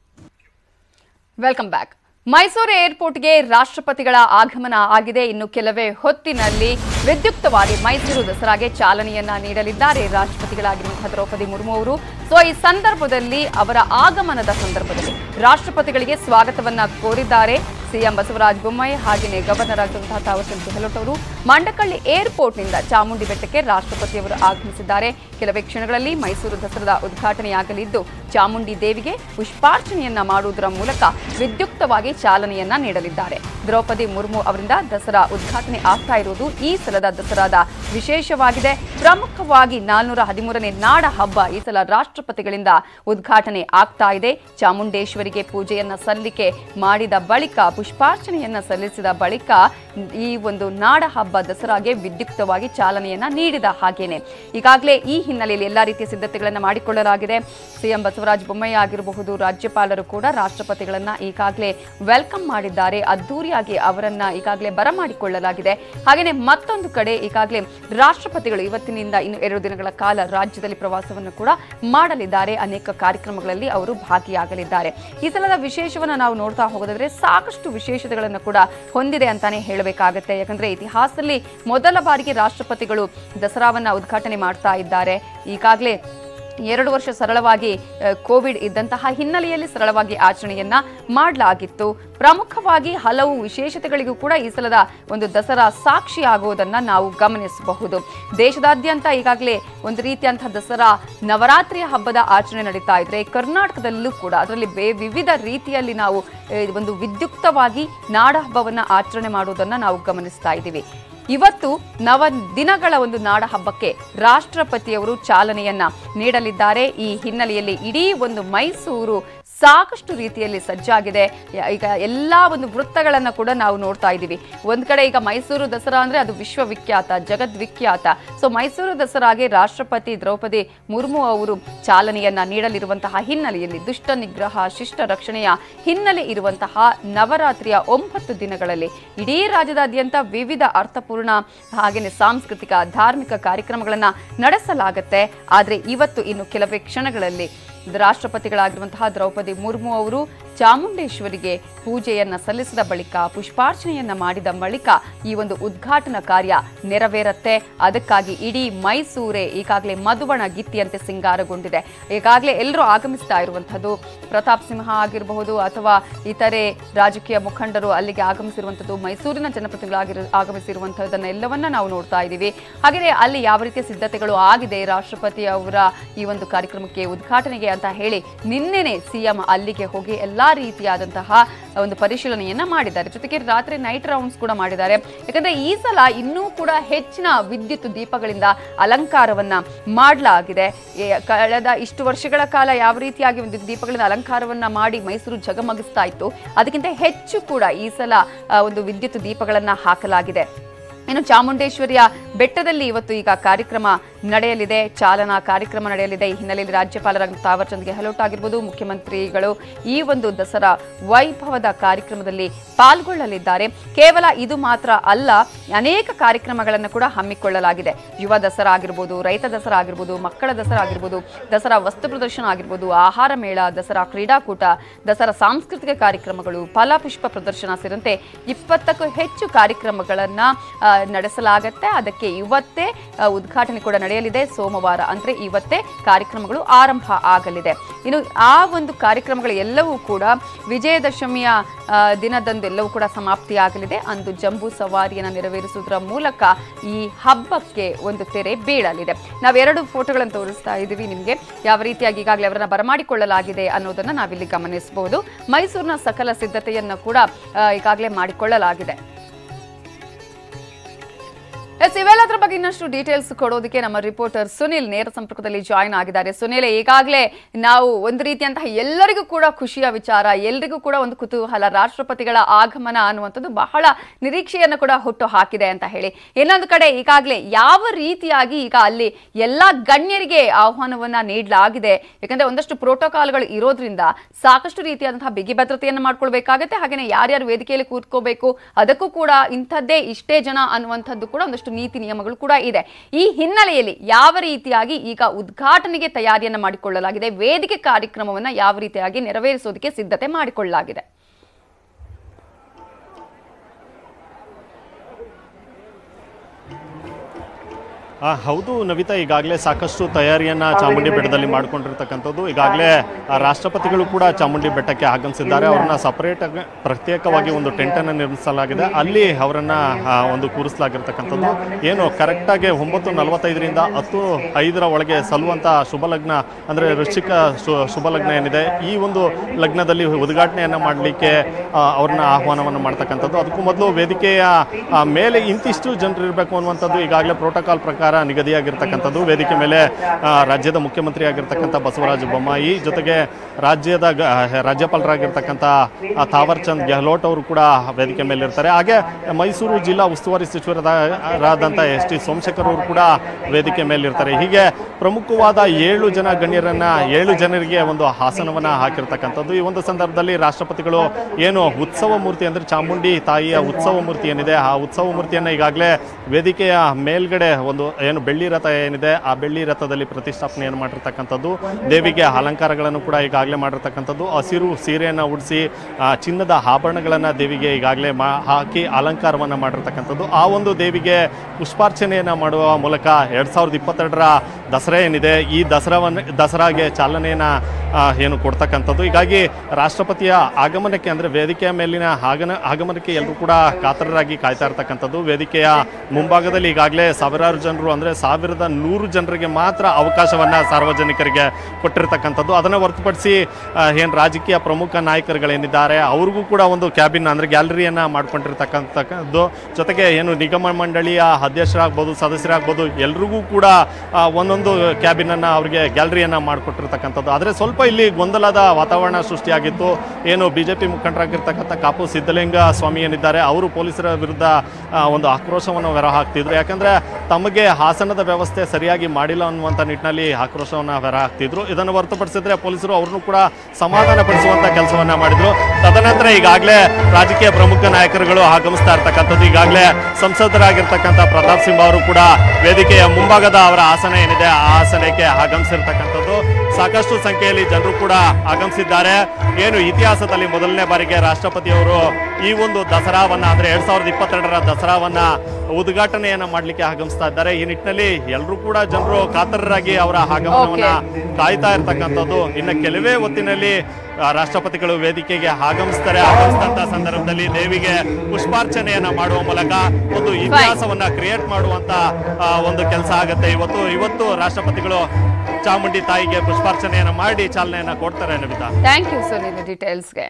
ವೆಲ್ಕಮ್ ಬ್ಯಾಕ್ ಮೈಸೂರು ಏರ್ಪೋರ್ಟ್ಗೆ ರಾಷ್ಟ್ರಪತಿಗಳ ಆಗಮನ ಆಗಿದೆ ಇನ್ನು ಕೆಲವೇ ಹೊತ್ತಿನಲ್ಲಿ ವಿದ್ಯುಕ್ತವಾಗಿ ಮೈಸೂರು ದಸರಾಗೆ ಚಾಲನೆಯನ್ನ ನೀಡಲಿದ್ದಾರೆ ರಾಷ್ಟ್ರಪತಿಗಳಾಗಿರುವಂತಹ ದ್ರೌಪದಿ ಮುರ್ಮು ಅವರು ಸೊ ಈ ಸಂದರ್ಭದಲ್ಲಿ ಅವರ ಆಗಮನದ ಸಂದರ್ಭದಲ್ಲಿ ರಾಷ್ಟ್ರಪತಿಗಳಿಗೆ ಸ್ವಾಗತವನ್ನ ಕೋರಿದ್ದಾರೆ ಸಿಎಂ ಬಸವರಾಜ ಬೊಮ್ಮಾಯಿ ಹಾಗೆಯೇ ಗವರ್ನರ್ ಆಗಿರುವಂತಹ ತಾವರ್ಚಂದ್ ಗೆಹ್ಲೋಟ್ ಅವರು ಮಂಡಕಳ್ಳಿ ಏರ್ಪೋರ್ಟ್ನಿಂದ ಚಾಮುಂಡಿ ಬೆಟ್ಟಕ್ಕೆ ರಾಷ್ಟ್ರಪತಿಯವರು ಆಗಮಿಸಿದ್ದಾರೆ ಕೆಲವೇ ಕ್ಷಣಗಳಲ್ಲಿ ಮೈಸೂರು ದಸರಾದ ಉದ್ಘಾಟನೆಯಾಗಲಿದ್ದು ಚಾಮುಂಡಿ ದೇವಿಗೆ ಪುಷ್ಪಾರ್ಚನೆಯನ್ನ ಮಾಡುವುದರ ಮೂಲಕ ವಿದ್ಯುಕ್ತವಾಗಿ ಚಾಲನೆಯನ್ನ ನೀಡಲಿದ್ದಾರೆ ದ್ರೌಪದಿ ಮುರ್ಮು ಅವರಿಂದ ದಸರಾ ಉದ್ಘಾಟನೆ ಆಗ್ತಾ ಇರುವುದು ಈ ಸಲದ ದಸರಾದ ವಿಶೇಷವಾಗಿದೆ ಪ್ರಮುಖವಾಗಿ ನಾಲ್ನೂರ ಹದಿಮೂರನೇ ನಾಡ ಹಬ್ಬ ಈ ಸಲ ರಾಷ್ಟ್ರಪತಿಗಳಿಂದ ಉದ್ಘಾಟನೆ ಆಗ್ತಾ ಇದೆ ಚಾಮುಂಡೇಶ್ವರಿಗೆ ಪೂಜೆಯನ್ನ ಸಲ್ಲಿಕೆ ಮಾಡಿದ ಬಳಿಕ ಪುಷ್ಪಾರ್ಚನೆಯನ್ನ ಸಲ್ಲಿಸಿದ ಬಳಿಕ ಈ ಒಂದು ನಾಡ ಹಬ್ಬ ದಸರಾಗೆ ವಿದ್ಯುಕ್ತವಾಗಿ ಚಾಲನೆಯನ್ನ ನೀಡಿದ ಹಾಗೇನೆ ಈಗಾಗಲೇ ಈ ಹಿನ್ನೆಲೆಯಲ್ಲಿ ಎಲ್ಲಾ ರೀತಿಯ ಸಿದ್ಧತೆಗಳನ್ನ ಮಾಡಿಕೊಳ್ಳಲಾಗಿದೆ ಸಿಎಂ ಬಸವರಾಜ ಬೊಮ್ಮಾಯಿ ಆಗಿರಬಹುದು ರಾಜ್ಯಪಾಲರು ಕೂಡ ರಾಷ್ಟ್ರಪತಿಗಳನ್ನ ಈಗಾಗಲೇ ವೆಲ್ಕಮ್ ಮಾಡಿದ್ದಾರೆ ಅದ್ದೂರಿಯಾಗಿ ಅವರನ್ನ ಈಗಾಗಲೇ ಬರಮಾಡಿಕೊಳ್ಳಲಾಗಿದೆ ಹಾಗೆಯೇ ಮತ್ತೊಂದು ಕಡೆ ಈಗಾಗಲೇ ರಾಷ್ಟ್ರಪತಿಗಳು ಇವತ್ತಿನಿಂದ ಇನ್ನು ಎರಡು ದಿನಗಳ ಕಾಲ ರಾಜ್ಯದಲ್ಲಿ ಪ್ರವಾಸವನ್ನು ಕೂಡ ಮಾಡಲಿದ್ದಾರೆ ಅನೇಕ ಕಾರ್ಯಕ್ರಮಗಳಲ್ಲಿ ಅವರು ಭಾಗಿಯಾಗಲಿದ್ದಾರೆ ಈ ಸಲದ ವಿಶೇಷವನ್ನ ನಾವು ನೋಡ್ತಾ ಹೋಗೋದಾದ್ರೆ ಸಾಕಷ್ಟು ವಿಶೇಷತೆಗಳನ್ನು ಕೂಡ ಹೊಂದಿದೆ ಅಂತಾನೆ ಹೇಳಬೇಕಾಗತ್ತೆ ಯಾಕಂದ್ರೆ ಇತಿಹಾಸದಲ್ಲಿ ಮೊದಲ ಬಾರಿಗೆ ರಾಷ್ಟ್ರಪತಿಗಳು ದಸರಾವನ್ನ ಉದ್ಘಾಟನೆ ಮಾಡ್ತಾ ಇದ್ದಾರೆ ಈಗಾಗಲೇ ಎರಡು ವರ್ಷ ಸರಳವಾಗಿ ಆ, ಕೋವಿಡ್ ಇದ್ದಂತಹ ಹಿನ್ನೆಲೆಯಲ್ಲಿ ಸರಳವಾಗಿ ಆಚರಣೆಯನ್ನ ಮಾಡಲಾಗಿತ್ತು ಪ್ರಮುಖವಾಗಿ ಹಲವು ವಿಶೇಷತೆಗಳಿಗೂ ಕೂಡ ಈ ಸಲದ ಒಂದು ದಸರಾ ಸಾಕ್ಷಿ ಆಗುವುದನ್ನ ನಾವು ಗಮನಿಸಬಹುದು ದೇಶದಾದ್ಯಂತ ಈಗಾಗಲೇ ಒಂದು ರೀತಿಯಂತಹ ದಸರಾ ನವರಾತ್ರಿಯ ಹಬ್ಬದ ಆಚರಣೆ ನಡೀತಾ ಇದ್ರೆ ಕರ್ನಾಟಕದಲ್ಲೂ ಕೂಡ ಅದರಲ್ಲಿ ಬೇ ವಿವಿಧ ರೀತಿಯಲ್ಲಿ ನಾವು ಆ, ಒಂದು ವಿದ್ಯುಕ್ತವಾಗಿ ನಾಡ ಹಬ್ಬವನ್ನ ಆಚರಣೆ ಮಾಡುವುದನ್ನ ನಾವು ಗಮನಿಸ್ತಾ ಇದ್ದೀವಿ ಇವತ್ತು ನವ ದಿನಗಳ ಒಂದು ನಾಡ ಹಬ್ಬಕ್ಕೆ ರಾಷ್ಟ್ರಪತಿಯವರು ಚಾಲನೆಯನ್ನ ನೀಡಲಿದ್ದಾರೆ ಈ ಹಿನ್ನೆಲೆಯಲ್ಲಿ ಇಡೀ ಒಂದು ಮೈಸೂರು ಸಾಕಷ್ಟು ರೀತಿಯಲ್ಲಿ ಸಜ್ಜಾಗಿದೆ ಯ- ಈಗ ಎಲ್ಲಾ ಒಂದು ವೃತ್ತಗಳನ್ನ ಕೂಡ ನಾವು ನೋಡ್ತಾ ಇದ್ದೀವಿ ಒಂದ್ ಕಡೆ ಈಗ ಮೈಸೂರು ದಸರಾ ಅಂದ್ರೆ ಅದು ವಿಶ್ವವಿಖ್ಯಾತ ಜಗದ್ವಿಖ್ಯಾತ ಸೊ ಮೈಸೂರು ದಸರಾಗೆ ರಾಷ್ಟ್ರಪತಿ ದ್ರೌಪದಿ ಮುರ್ಮು ಅವರು ಚಾಲನೆಯನ್ನ ನೀಡಲಿರುವಂತಹ ಹಿನ್ನೆಲೆಯಲ್ಲಿ ದುಷ್ಟ ನಿಗ್ರಹ ಶಿಷ್ಟ ರಕ್ಷಣೆಯ ಹಿನ್ನೆಲೆ ಇರುವಂತಹ ನವರಾತ್ರಿಯ ಒಂಬತ್ತು ದಿನಗಳಲ್ಲಿ ಇಡೀ ರಾಜ್ಯದಾದ್ಯಂತ ವಿವಿಧ ಅರ್ಥಪೂರ್ಣ ಹಾಗೆಯೇ ಸಾಂಸ್ಕೃತಿಕ ಧಾರ್ಮಿಕ ಕಾರ್ಯಕ್ರಮಗಳನ್ನ ನಡೆಸಲಾಗುತ್ತೆ ಆದ್ರೆ ಇವತ್ತು ಇನ್ನು ಕೆಲವೇ ಕ್ಷಣಗಳಲ್ಲಿ ರಾಷ್ಟ್ರಪತಿಗಳಾಗಿರುವಂತಹ ದ್ರೌಪದಿ ಮುರ್ಮು ಅವರು ಚಾಮುಂಡೇಶ್ವರಿಗೆ ಪೂಜೆಯನ್ನ ಸಲ್ಲಿಸಿದ ಬಳಿಕ ಪುಷ್ಪಾರ್ಚನೆಯನ್ನ ಮಾಡಿದ ಬಳಿಕ ಈ ಒಂದು ಉದ್ಘಾಟನಾ ಕಾರ್ಯ ನೆರವೇರತ್ತೆ ಅದಕ್ಕಾಗಿ ಇಡೀ ಮೈಸೂರೇ ಈಗಾಗಲೇ ಮಧುಬಣ ಗಿತ್ತಿಯಂತೆ ಸಿಂಗಾರಗೊಂಡಿದೆ ಈಗಾಗಲೇ ಎಲ್ಲರೂ ಆಗಮಿಸ್ತಾ ಇರುವಂಥದ್ದು ಪ್ರತಾಪ್ ಸಿಂಹ ಆಗಿರಬಹುದು ಅಥವಾ ಇತರೆ ರಾಜಕೀಯ ಮುಖಂಡರು ಅಲ್ಲಿಗೆ ಆಗಮಿಸಿರುವಂಥದ್ದು ಮೈಸೂರಿನ ಜನಪ್ರತಿನಿಧಿಗಳಾಗಿರು ಆಗಮಿಸಿರುವಂಥದ್ದನ್ನ ಎಲ್ಲವನ್ನ ನಾವು ನೋಡ್ತಾ ಇದ್ದೀವಿ ಹಾಗೆಯೇ ಅಲ್ಲಿ ಯಾವ ರೀತಿಯ ಸಿದ್ಧತೆಗಳು ಆಗಿದೆ ರಾಷ್ಟ್ರಪತಿ ಅವರ ಈ ಒಂದು ಕಾರ್ಯಕ್ರಮಕ್ಕೆ ಉದ್ಘಾಟನೆಗೆ ಅಂತ ಹೇಳಿ ನಿನ್ನೆನೆ ಸಿಎಂ ಅಲ್ಲಿಗೆ ಹೋಗಿ ಎಲ್ಲಾ ಎಲ್ಲಾ ರೀತಿಯಾದಂತಹ ಒಂದು ಪರಿಶೀಲನೆಯನ್ನ ಮಾಡಿದ್ದಾರೆ ಜೊತೆಗೆ ರಾತ್ರಿ ನೈಟ್ ರೌಂಡ್ಸ್ ಕೂಡ ಮಾಡಿದ್ದಾರೆ ಯಾಕಂದ್ರೆ ಈ ಸಲ ಇನ್ನೂ ಕೂಡ ಹೆಚ್ಚಿನ ವಿದ್ಯುತ್ ದೀಪಗಳಿಂದ ಅಲಂಕಾರವನ್ನ ಮಾಡಲಾಗಿದೆ ಏ- ಕಳೆದ ಇಷ್ಟು ವರ್ಷಗಳ ಕಾಲ ಯಾವ ರೀತಿಯಾಗಿ ವಿದ್ಯುತ್ ದೀಪಗಳಿಂದ ಅಲಂಕಾರವನ್ನ ಮಾಡಿ ಮೈಸೂರು ಜಗಮಗಿಸ್ತಾ ಇತ್ತು ಅದಕ್ಕಿಂತ ಹೆಚ್ಚು ಕೂಡ ಈ ಸಲ ಆ, ಒಂದು ವಿದ್ಯುತ್ ದೀಪಗಳನ್ನ ಹಾಕಲಾಗಿದೆ ಇನ್ನು ಚಾಮುಂಡೇಶ್ವರಿಯ ಬೆಟ್ಟದಲ್ಲಿ ಇವತ್ತು ಈಗ ಕಾರ್ಯಕ್ರಮ ನಡೆಯಲಿದೆ ಚಾಲನಾ ಕಾರ್ಯಕ್ರಮ ನಡೆಯಲಿದೆ ಈ ಹಿನ್ನೆಲೆಯಲ್ಲಿ ರಾಜ್ಯಪಾಲರಾದ ತಾವರ್ಚಂದ್ ಗೆಹ್ಲೋಟ್ ಆಗಿರ್ಬೋದು ಮುಖ್ಯಮಂತ್ರಿಗಳು ಈ ಒಂದು ದಸರಾ ವೈಭವದ ಕಾರ್ಯಕ್ರಮದಲ್ಲಿ ಪಾಲ್ಗೊಳ್ಳಲಿದ್ದಾರೆ ಕೇವಲ ಇದು ಮಾತ್ರ ಅಲ್ಲ ಅನೇಕ ಕಾರ್ಯಕ್ರಮಗಳನ್ನು ಕೂಡ ಹಮ್ಮಿಕೊಳ್ಳಲಾಗಿದೆ ಯುವ ದಸರಾ ಆಗಿರ್ಬೋದು ರೈತ ದಸರಾ ಆಗಿರ್ಬೋದು ಮಕ್ಕಳ ದಸರಾ ಆಗಿರ್ಬೋದು ದಸರಾ ವಸ್ತು ಪ್ರದರ್ಶನ ಆಗಿರ್ಬೋದು ಆಹಾರ ಮೇಳ ದಸರಾ ಕ್ರೀಡಾಕೂಟ ದಸರಾ ಸಾಂಸ್ಕೃತಿಕ ಕಾರ್ಯಕ್ರಮಗಳು ಫಲಪುಷ್ಪ ಪ್ರದರ್ಶನ ಸೇರಿದಂತೆ ಇಪ್ಪತ್ತಕ್ಕೂ ಹೆಚ್ಚು ಕಾರ್ಯಕ್ರಮಗಳನ್ನ ಆ, ನಡೆಸಲಾಗತ್ತೆ ಅದಕ್ಕೆ ಇವತ್ತೇ ಆ, ಉದ್ಘಾಟನೆ ಕೂಡ ನಡೆಯಲಿದೆ ಸೋಮವಾರ ಅಂದ್ರೆ ಇವತ್ತೇ ಕಾರ್ಯಕ್ರಮಗಳು ಆರಂಭ ಆಗಲಿದೆ ಇನ್ನು ಆ ಒಂದು ಕಾರ್ಯಕ್ರಮಗಳು ಎಲ್ಲವೂ ಕೂಡ ವಿಜಯದಶಮಿಯ ಆ, ದಿನದಂದು ಎಲ್ಲವೂ ಕೂಡ ಸಮಾಪ್ತಿಯಾಗಲಿದೆ ಅಂದು ಜಂಬೂ ಸವಾರಿಯನ್ನು ನೆರವೇರಿಸುವುದರ ಮೂಲಕ ಈ ಹಬ್ಬಕ್ಕೆ ಒಂದು ತೆರೆ ಬೀಳಲಿದೆ ನಾವೆರಡು ಫೋಟೋಗಳನ್ನು ತೋರಿಸ್ತಾ ಇದ್ದೀವಿ ನಿಮಗೆ ಯಾವ ರೀತಿಯಾಗಿ ಈಗಾಗಲೇ ಅವರನ್ನ ಬರಮಾಡಿಕೊಳ್ಳಲಾಗಿದೆ ಅನ್ನೋದನ್ನ ನಾವಿಲ್ಲಿ ಗಮನಿಸಬಹುದು ಮೈಸೂರಿನ ಸಕಲ ಸಿದ್ಧತೆಯನ್ನು ಕೂಡ ಆ, ಈಗಾಗಲೇ ಮಾಡಿಕೊಳ್ಳಲಾಗಿದೆ ಎಸ್ ಇವೆಲ್ಲದರ ಬಗ್ಗೆ ಇನ್ನಷ್ಟು ಡೀಟೇಲ್ಸ್ ಕೊಡೋದಕ್ಕೆ ನಮ್ಮ ರಿಪೋರ್ಟರ್ ಸುನಿಲ್ ನೇರ ಸಂಪರ್ಕದಲ್ಲಿ ಜಾಯಿನ್ ಆಗಿದ್ದಾರೆ ಸುನಿಲ್ ಈಗಾಗಲೇ ನಾವು ಒಂದು ರೀತಿಯಂತಹ ಎಲ್ಲರಿಗೂ ಕೂಡ ಖುಷಿಯ ವಿಚಾರ ಎಲ್ಲರಿಗೂ ಕೂಡ ಒಂದು ಕುತೂಹಲ ರಾಷ್ಟ್ರಪತಿಗಳ ಆಗಮನ ಅನ್ನುವಂಥದ್ದು ಬಹಳ ನಿರೀಕ್ಷೆಯನ್ನು ಕೂಡ ಹುಟ್ಟು ಹಾಕಿದೆ ಅಂತ ಹೇಳಿ ಇನ್ನೊಂದು ಕಡೆ ಈಗಾಗಲೇ ಯಾವ ರೀತಿಯಾಗಿ ಈಗ ಅಲ್ಲಿ ಎಲ್ಲಾ ಗಣ್ಯರಿಗೆ ಆಹ್ವಾನವನ್ನ ನೀಡಲಾಗಿದೆ ಯಾಕಂದ್ರೆ ಒಂದಷ್ಟು ಪ್ರೋಟೋಕಾಲ್ಗಳು ಇರೋದ್ರಿಂದ ಸಾಕಷ್ಟು ರೀತಿಯಾದಂತಹ ಬಿಗಿ ಭದ್ರತೆಯನ್ನು ಮಾಡ್ಕೊಳ್ಬೇಕಾಗತ್ತೆ ಹಾಗೇನೆ ಯಾರ್ಯಾರು ವೇದಿಕೆಯಲ್ಲಿ ಕೂತ್ಕೋಬೇಕು ಅದಕ್ಕೂ ಕೂಡ ಇಂಥದ್ದೇ ಇಷ್ಟೇ ಜನ ಅನ್ನುವಂಥದ್ದು ಕೂಡ ಒಂದಷ್ಟು ನೀತಿ ನಿಯಮಗಳು ಕೂಡ ಇದೆ ಈ ಹಿನ್ನೆಲೆಯಲ್ಲಿ ಯಾವ ರೀತಿಯಾಗಿ ಈಗ ಉದ್ಘಾಟನೆಗೆ ತಯಾರಿಯನ್ನ ಮಾಡಿಕೊಳ್ಳಲಾಗಿದೆ ವೇದಿಕೆ ಕಾರ್ಯಕ್ರಮವನ್ನ ಯಾವ ರೀತಿಯಾಗಿ ನೆರವೇರಿಸೋದಕ್ಕೆ ಸಿದ್ಧತೆ ಮಾಡಿಕೊಳ್ಳಲಾಗಿದೆ ಆ, ಹೌದು ನವಿತಾ ಈಗಾಗಲೇ ಸಾಕಷ್ಟು ತಯಾರಿಯನ್ನ ಚಾಮುಂಡಿ ಬೆಟ್ಟದಲ್ಲಿ ಮಾಡಿಕೊಂಡಿರ್ತಕ್ಕಂಥದ್ದು ಈಗಾಗಲೇ ಆ, ರಾಷ್ಟ್ರಪತಿಗಳು ಕೂಡ ಚಾಮುಂಡಿ ಬೆಟ್ಟಕ್ಕೆ ಆಗಮಿಸಿದ್ದಾರೆ ಅವ್ರನ್ನ ಸಪರೇಟ್ ಪ್ರತ್ಯೇಕವಾಗಿ ಒಂದು ಟೆಂಟನ್ನು ನಿರ್ಮಿಸಲಾಗಿದೆ ಅಲ್ಲಿ ಅವರನ್ನ ಆ, ಒಂದು ಕೂರಿಸಲಾಗಿರ್ತಕ್ಕಂಥದ್ದು ಏನು ಕರೆಕ್ಟಾಗಿ ಒಂಬತ್ತು ನಲವತ್ತೈದರಿಂದ ಹತ್ತು ಐದರ ಒಳಗೆ ಸಲ್ಲುವಂಥ ಶುಭ ಲಗ್ನ ಅಂದರೆ ವೃಶ್ಚಿಕ ಶು- ಶುಭ ಲಗ್ನ ಏನಿದೆ ಈ ಒಂದು ಲಗ್ನದಲ್ಲಿ ಉದ್ಘಾಟನೆಯನ್ನು ಮಾಡಲಿಕ್ಕೆ ಅವ್ರನ್ನ ಆಹ್ವಾನವನ್ನು ಮಾಡ್ತಕ್ಕಂಥದ್ದು ಅದಕ್ಕೂ ಮೊದಲು ವೇದಿಕೆಯ ಆ, ಮೇಲೆ ಇಂತಿಷ್ಟು ಜನರು ಇರಬೇಕು ಅನ್ನುವಂಥದ್ದು ಈಗಾಗಲೇ ಪ್ರೋಟೋಕಾಲ್ ಪ್ರಕಾರ ನಿಗದಿಯಾಗಿರ್ತಕ್ಕಂಥದ್ದು ವೇದಿಕೆ ಮೇಲೆ ಆ, ರಾಜ್ಯದ ಮುಖ್ಯಮಂತ್ರಿ ಆಗಿರ್ತಕ್ಕಂಥ ಬಸವರಾಜ ಬೊಮ್ಮಾಯಿ ಜೊತೆಗೆ ರಾಜ್ಯದ ಗ- ರಾಜ್ಯಪಾಲರಾಗಿರ್ತಕ್ಕಂಥ ಆ, ತಾವರ್ಚಂದ್ ಗೆಹ್ಲೋಟ್ ಅವರು ಕೂಡ ವೇದಿಕೆ ಮೇಲೆ ಇರ್ತಾರೆ ಹಾಗೆ ಮೈಸೂರು ಜಿಲ್ಲಾ ಉಸ್ತುವಾರಿ ಸಚಿವರಾದಂಥ ಎಸ್ ಟಿ ಸೋಮಶೇಖರ್ ಅವರು ಕೂಡ ವೇದಿಕೆ ಮೇಲೆ ಇರ್ತಾರೆ ಹೀಗೆ ಪ್ರಮುಖವಾದ ಏಳು ಜನ ಗಣ್ಯರನ್ನ ಏಳು ಜನರಿಗೆ ಒಂದು ಹಾಸನವನ್ನ ಹಾಕಿರ್ತಕ್ಕಂಥದ್ದು ಈ ಒಂದು ಸಂದರ್ಭದಲ್ಲಿ ರಾಷ್ಟ್ರಪತಿಗಳು ಏನು ಉತ್ಸವ ಮೂರ್ತಿ ಅಂದ್ರೆ ಚಾಮುಂಡಿ ತಾಯಿಯ ಉತ್ಸವ ಮೂರ್ತಿ ಏನಿದೆ ಆ ಉತ್ಸವ ಮೂರ್ತಿಯನ್ನ ಈಗಾಗಲೇ ವೇದಿಕೆಯ ಮೇಲ್ಗಡೆ ಒಂದು ಏನು ಬೆಳ್ಳಿ ರಥ ಏನಿದೆ ಆ ಬೆಳ್ಳಿ ರಥದಲ್ಲಿ ಪ್ರತಿಷ್ಠಾಪನೆಯನ್ನು ಮಾಡಿರ್ತಕ್ಕಂಥದ್ದು ದೇವಿಗೆ ಅಲಂಕಾರಗಳನ್ನು ಕೂಡ ಈಗಾಗಲೇ ಮಾಡಿರ್ತಕ್ಕಂಥದ್ದು ಹಸಿರು ಸೀರೆಯನ್ನು ಉಡಿಸಿ ಆ, ಚಿನ್ನದ ಆಭರಣಗಳನ್ನು ದೇವಿಗೆ ಈಗಾಗಲೇ ಮಾ ಹಾಕಿ ಅಲಂಕಾರವನ್ನು ಮಾಡಿರ್ತಕ್ಕಂಥದ್ದು ಆ ಒಂದು ದೇವಿಗೆ ಪುಷ್ಪಾರ್ಚನೆಯನ್ನು ಮಾಡುವ ಮೂಲಕ ಎರಡು ಸಾವಿರದ ಇಪ್ಪತ್ತೆರಡರ ದಸರಾ ಏನಿದೆ ಈ ದಸರಾವನ್ನು ದಸರಾಗೆ ಚಾಲನೆಯನ್ನು ಆ, ಏನು ಕೊಡ್ತಕ್ಕಂಥದ್ದು ಹೀಗಾಗಿ ರಾಷ್ಟ್ರಪತಿಯ ಆಗಮನಕ್ಕೆ ಅಂದರೆ ವೇದಿಕೆಯ ಮೇಲಿನ ಆಗನ ಆಗಮನಕ್ಕೆ ಎಲ್ಲರೂ ಕೂಡ ಕಾತರರಾಗಿ ಕಾಯ್ತಾ ಇರ್ತಕ್ಕಂಥದ್ದು ವೇದಿಕೆಯ ಮುಂಭಾಗದಲ್ಲಿ ಈಗಾಗಲೇ ಸಾವಿರಾರು ಜನರು ಅಂದರೆ ಸಾವಿರದ ನೂರು ಜನರಿಗೆ ಮಾತ್ರ ಅವಕಾಶವನ್ನು ಸಾರ್ವಜನಿಕರಿಗೆ ಕೊಟ್ಟಿರ್ತಕ್ಕಂಥದ್ದು ಅದನ್ನು ಹೊರತುಪಡಿಸಿ ಏನು ರಾಜಕೀಯ ಪ್ರಮುಖ ನಾಯಕರುಗಳೇನಿದ್ದಾರೆ ಅವ್ರಿಗೂ ಕೂಡ ಒಂದು ಕ್ಯಾಬಿನ್ ಅಂದರೆ ಗ್ಯಾಲರಿಯನ್ನು ಮಾಡ್ಕೊಂಡಿರ್ತಕ್ಕಂಥದ್ದು ಜೊತೆಗೆ ಏನು ನಿಗಮ ಮಂಡಳಿಯ ಅಧ್ಯಕ್ಷರಾಗ್ಬೋದು ಸದಸ್ಯರಾಗ್ಬೋದು ಎಲ್ರಿಗೂ ಕೂಡ ಆ, ಒಂದೊಂದು ಕ್ಯಾಬಿನನ್ನು ಅವರಿಗೆ ಗ್ಯಾಲರಿಯನ್ನು ಮಾಡಿಕೊಟ್ಟಿರ್ತಕ್ಕಂಥದ್ದು ಆದರೆ ಸ್ವಲ್ಪ ಇಲ್ಲಿ ಗೊಂದಲದ ವಾತಾವರಣ ಸೃಷ್ಟಿಯಾಗಿತ್ತು ಏನು ಬಿ ಜೆ ಪಿ ಮುಖಂಡರಾಗಿರ್ತಕ್ಕಂಥ ಕಾಪು ಸಿದ್ದಲಿಂಗ ಸ್ವಾಮಿ ಏನಿದ್ದಾರೆ ಅವರು ಪೊಲೀಸರ ವಿರುದ್ಧ ಆ, ಒಂದು ಆಕ್ರೋಶವನ್ನು ಹೊರ ಹಾಕ್ತಿದ್ರು ಯಾಕಂದ್ರೆ ತಮಗೆ ಹಾಸನದ ವ್ಯವಸ್ಥೆ ಸರಿಯಾಗಿ ಮಾಡಿಲ್ಲ ಅನ್ನುವಂಥ ನಿಟ್ಟಿನಲ್ಲಿ ಆಕ್ರೋಶವನ್ನು ಹೊರ ಹಾಕ್ತಿದ್ರು ಇದನ್ನು ಹೊರತುಪಡಿಸಿದ್ರೆ ಪೊಲೀಸರು ಅವ್ರನ್ನು ಕೂಡ ಸಮಾಧಾನ ಪಡಿಸುವಂತ ಕೆಲಸವನ್ನ ಮಾಡಿದ್ರು ತದನಂತರ ಈಗಾಗಲೇ ರಾಜಕೀಯ ಪ್ರಮುಖ ನಾಯಕರುಗಳು ಆಗಮಿಸ್ತಾ ಇರ್ತಕ್ಕಂಥದ್ದು ಈಗಾಗಲೇ ಸಂಸದರಾಗಿರ್ತಕ್ಕಂಥ ಪ್ರತಾಪ್ ಸಿಂಹ ಅವರು ಕೂಡ ವೇದಿಕೆಯ ಮುಂಭಾಗದ ಅವರ ಆಸನ ಏನಿದೆ ಆ ಆಸನಕ್ಕೆ ಆಗಮಿಸಿರ್ತಕ್ಕಂಥದ್ದು ಸಾಕಷ್ಟು ಸಂಖ್ಯೆಯಲ್ಲಿ ಜನರು ಕೂಡ ಆಗಮಿಸಿದ್ದಾರೆ ಏನು ಇತಿಹಾಸದಲ್ಲಿ ಮೊದಲನೇ ಬಾರಿಗೆ ರಾಷ್ಟ್ರಪತಿಯವರು ಈ ಒಂದು ದಸರಾವನ್ನ ಅಂದ್ರೆ ಎರಡ್ ಸಾವಿರದ ಇಪ್ಪತ್ತೆರಡರ ದಸರಾವನ್ನ ಉದ್ಘಾಟನೆಯನ್ನ ಮಾಡ್ಲಿಕ್ಕೆ ಆಗಮಿಸ್ತಾ ಇದ್ದಾರೆ ಈ ನಿಟ್ಟಿನಲ್ಲಿ ಎಲ್ಲರೂ ಕೂಡ ಜನರು ಕಾತರರಾಗಿ ಅವರ ಆಗಮನವನ್ನ ಕಾಯ್ತಾ ಇರ್ತಕ್ಕಂಥದ್ದು ಇನ್ನು ಕೆಲವೇ ಹೊತ್ತಿನಲ್ಲಿ ಆ, ರಾಷ್ಟ್ರಪತಿಗಳು ವೇದಿಕೆಗೆ ಆಗಮಿಸ್ತಾರೆ ಆಗಮಿಸಿದಂತ ಸಂದರ್ಭದಲ್ಲಿ ದೇವಿಗೆ ಪುಷ್ಪಾರ್ಚನೆಯನ್ನ ಮಾಡುವ ಮೂಲಕ ಒಂದು ಇತಿಹಾಸವನ್ನ ಕ್ರಿಯೇಟ್ ಮಾಡುವಂತ ಆ, ಒಂದು ಕೆಲಸ ಆಗುತ್ತೆ ಇವತ್ತು ಇವತ್ತು ರಾಷ್ಟ್ರಪತಿಗಳು ಚಾಮುಂಡಿ ತಾಯಿಗೆ ಪುಷ್ಪಾರ್ಚನೆಯನ್ನ ಮಾಡಿ ಚಾಲನೆಯನ್ನ ಕೊಡ್ತಾರೆ ನವಿತಾ ಥ್ಯಾಂಕ್ ಯು ಸುನಿಲ್ ಡೀಟೇಲ್ಸ್ಗೆ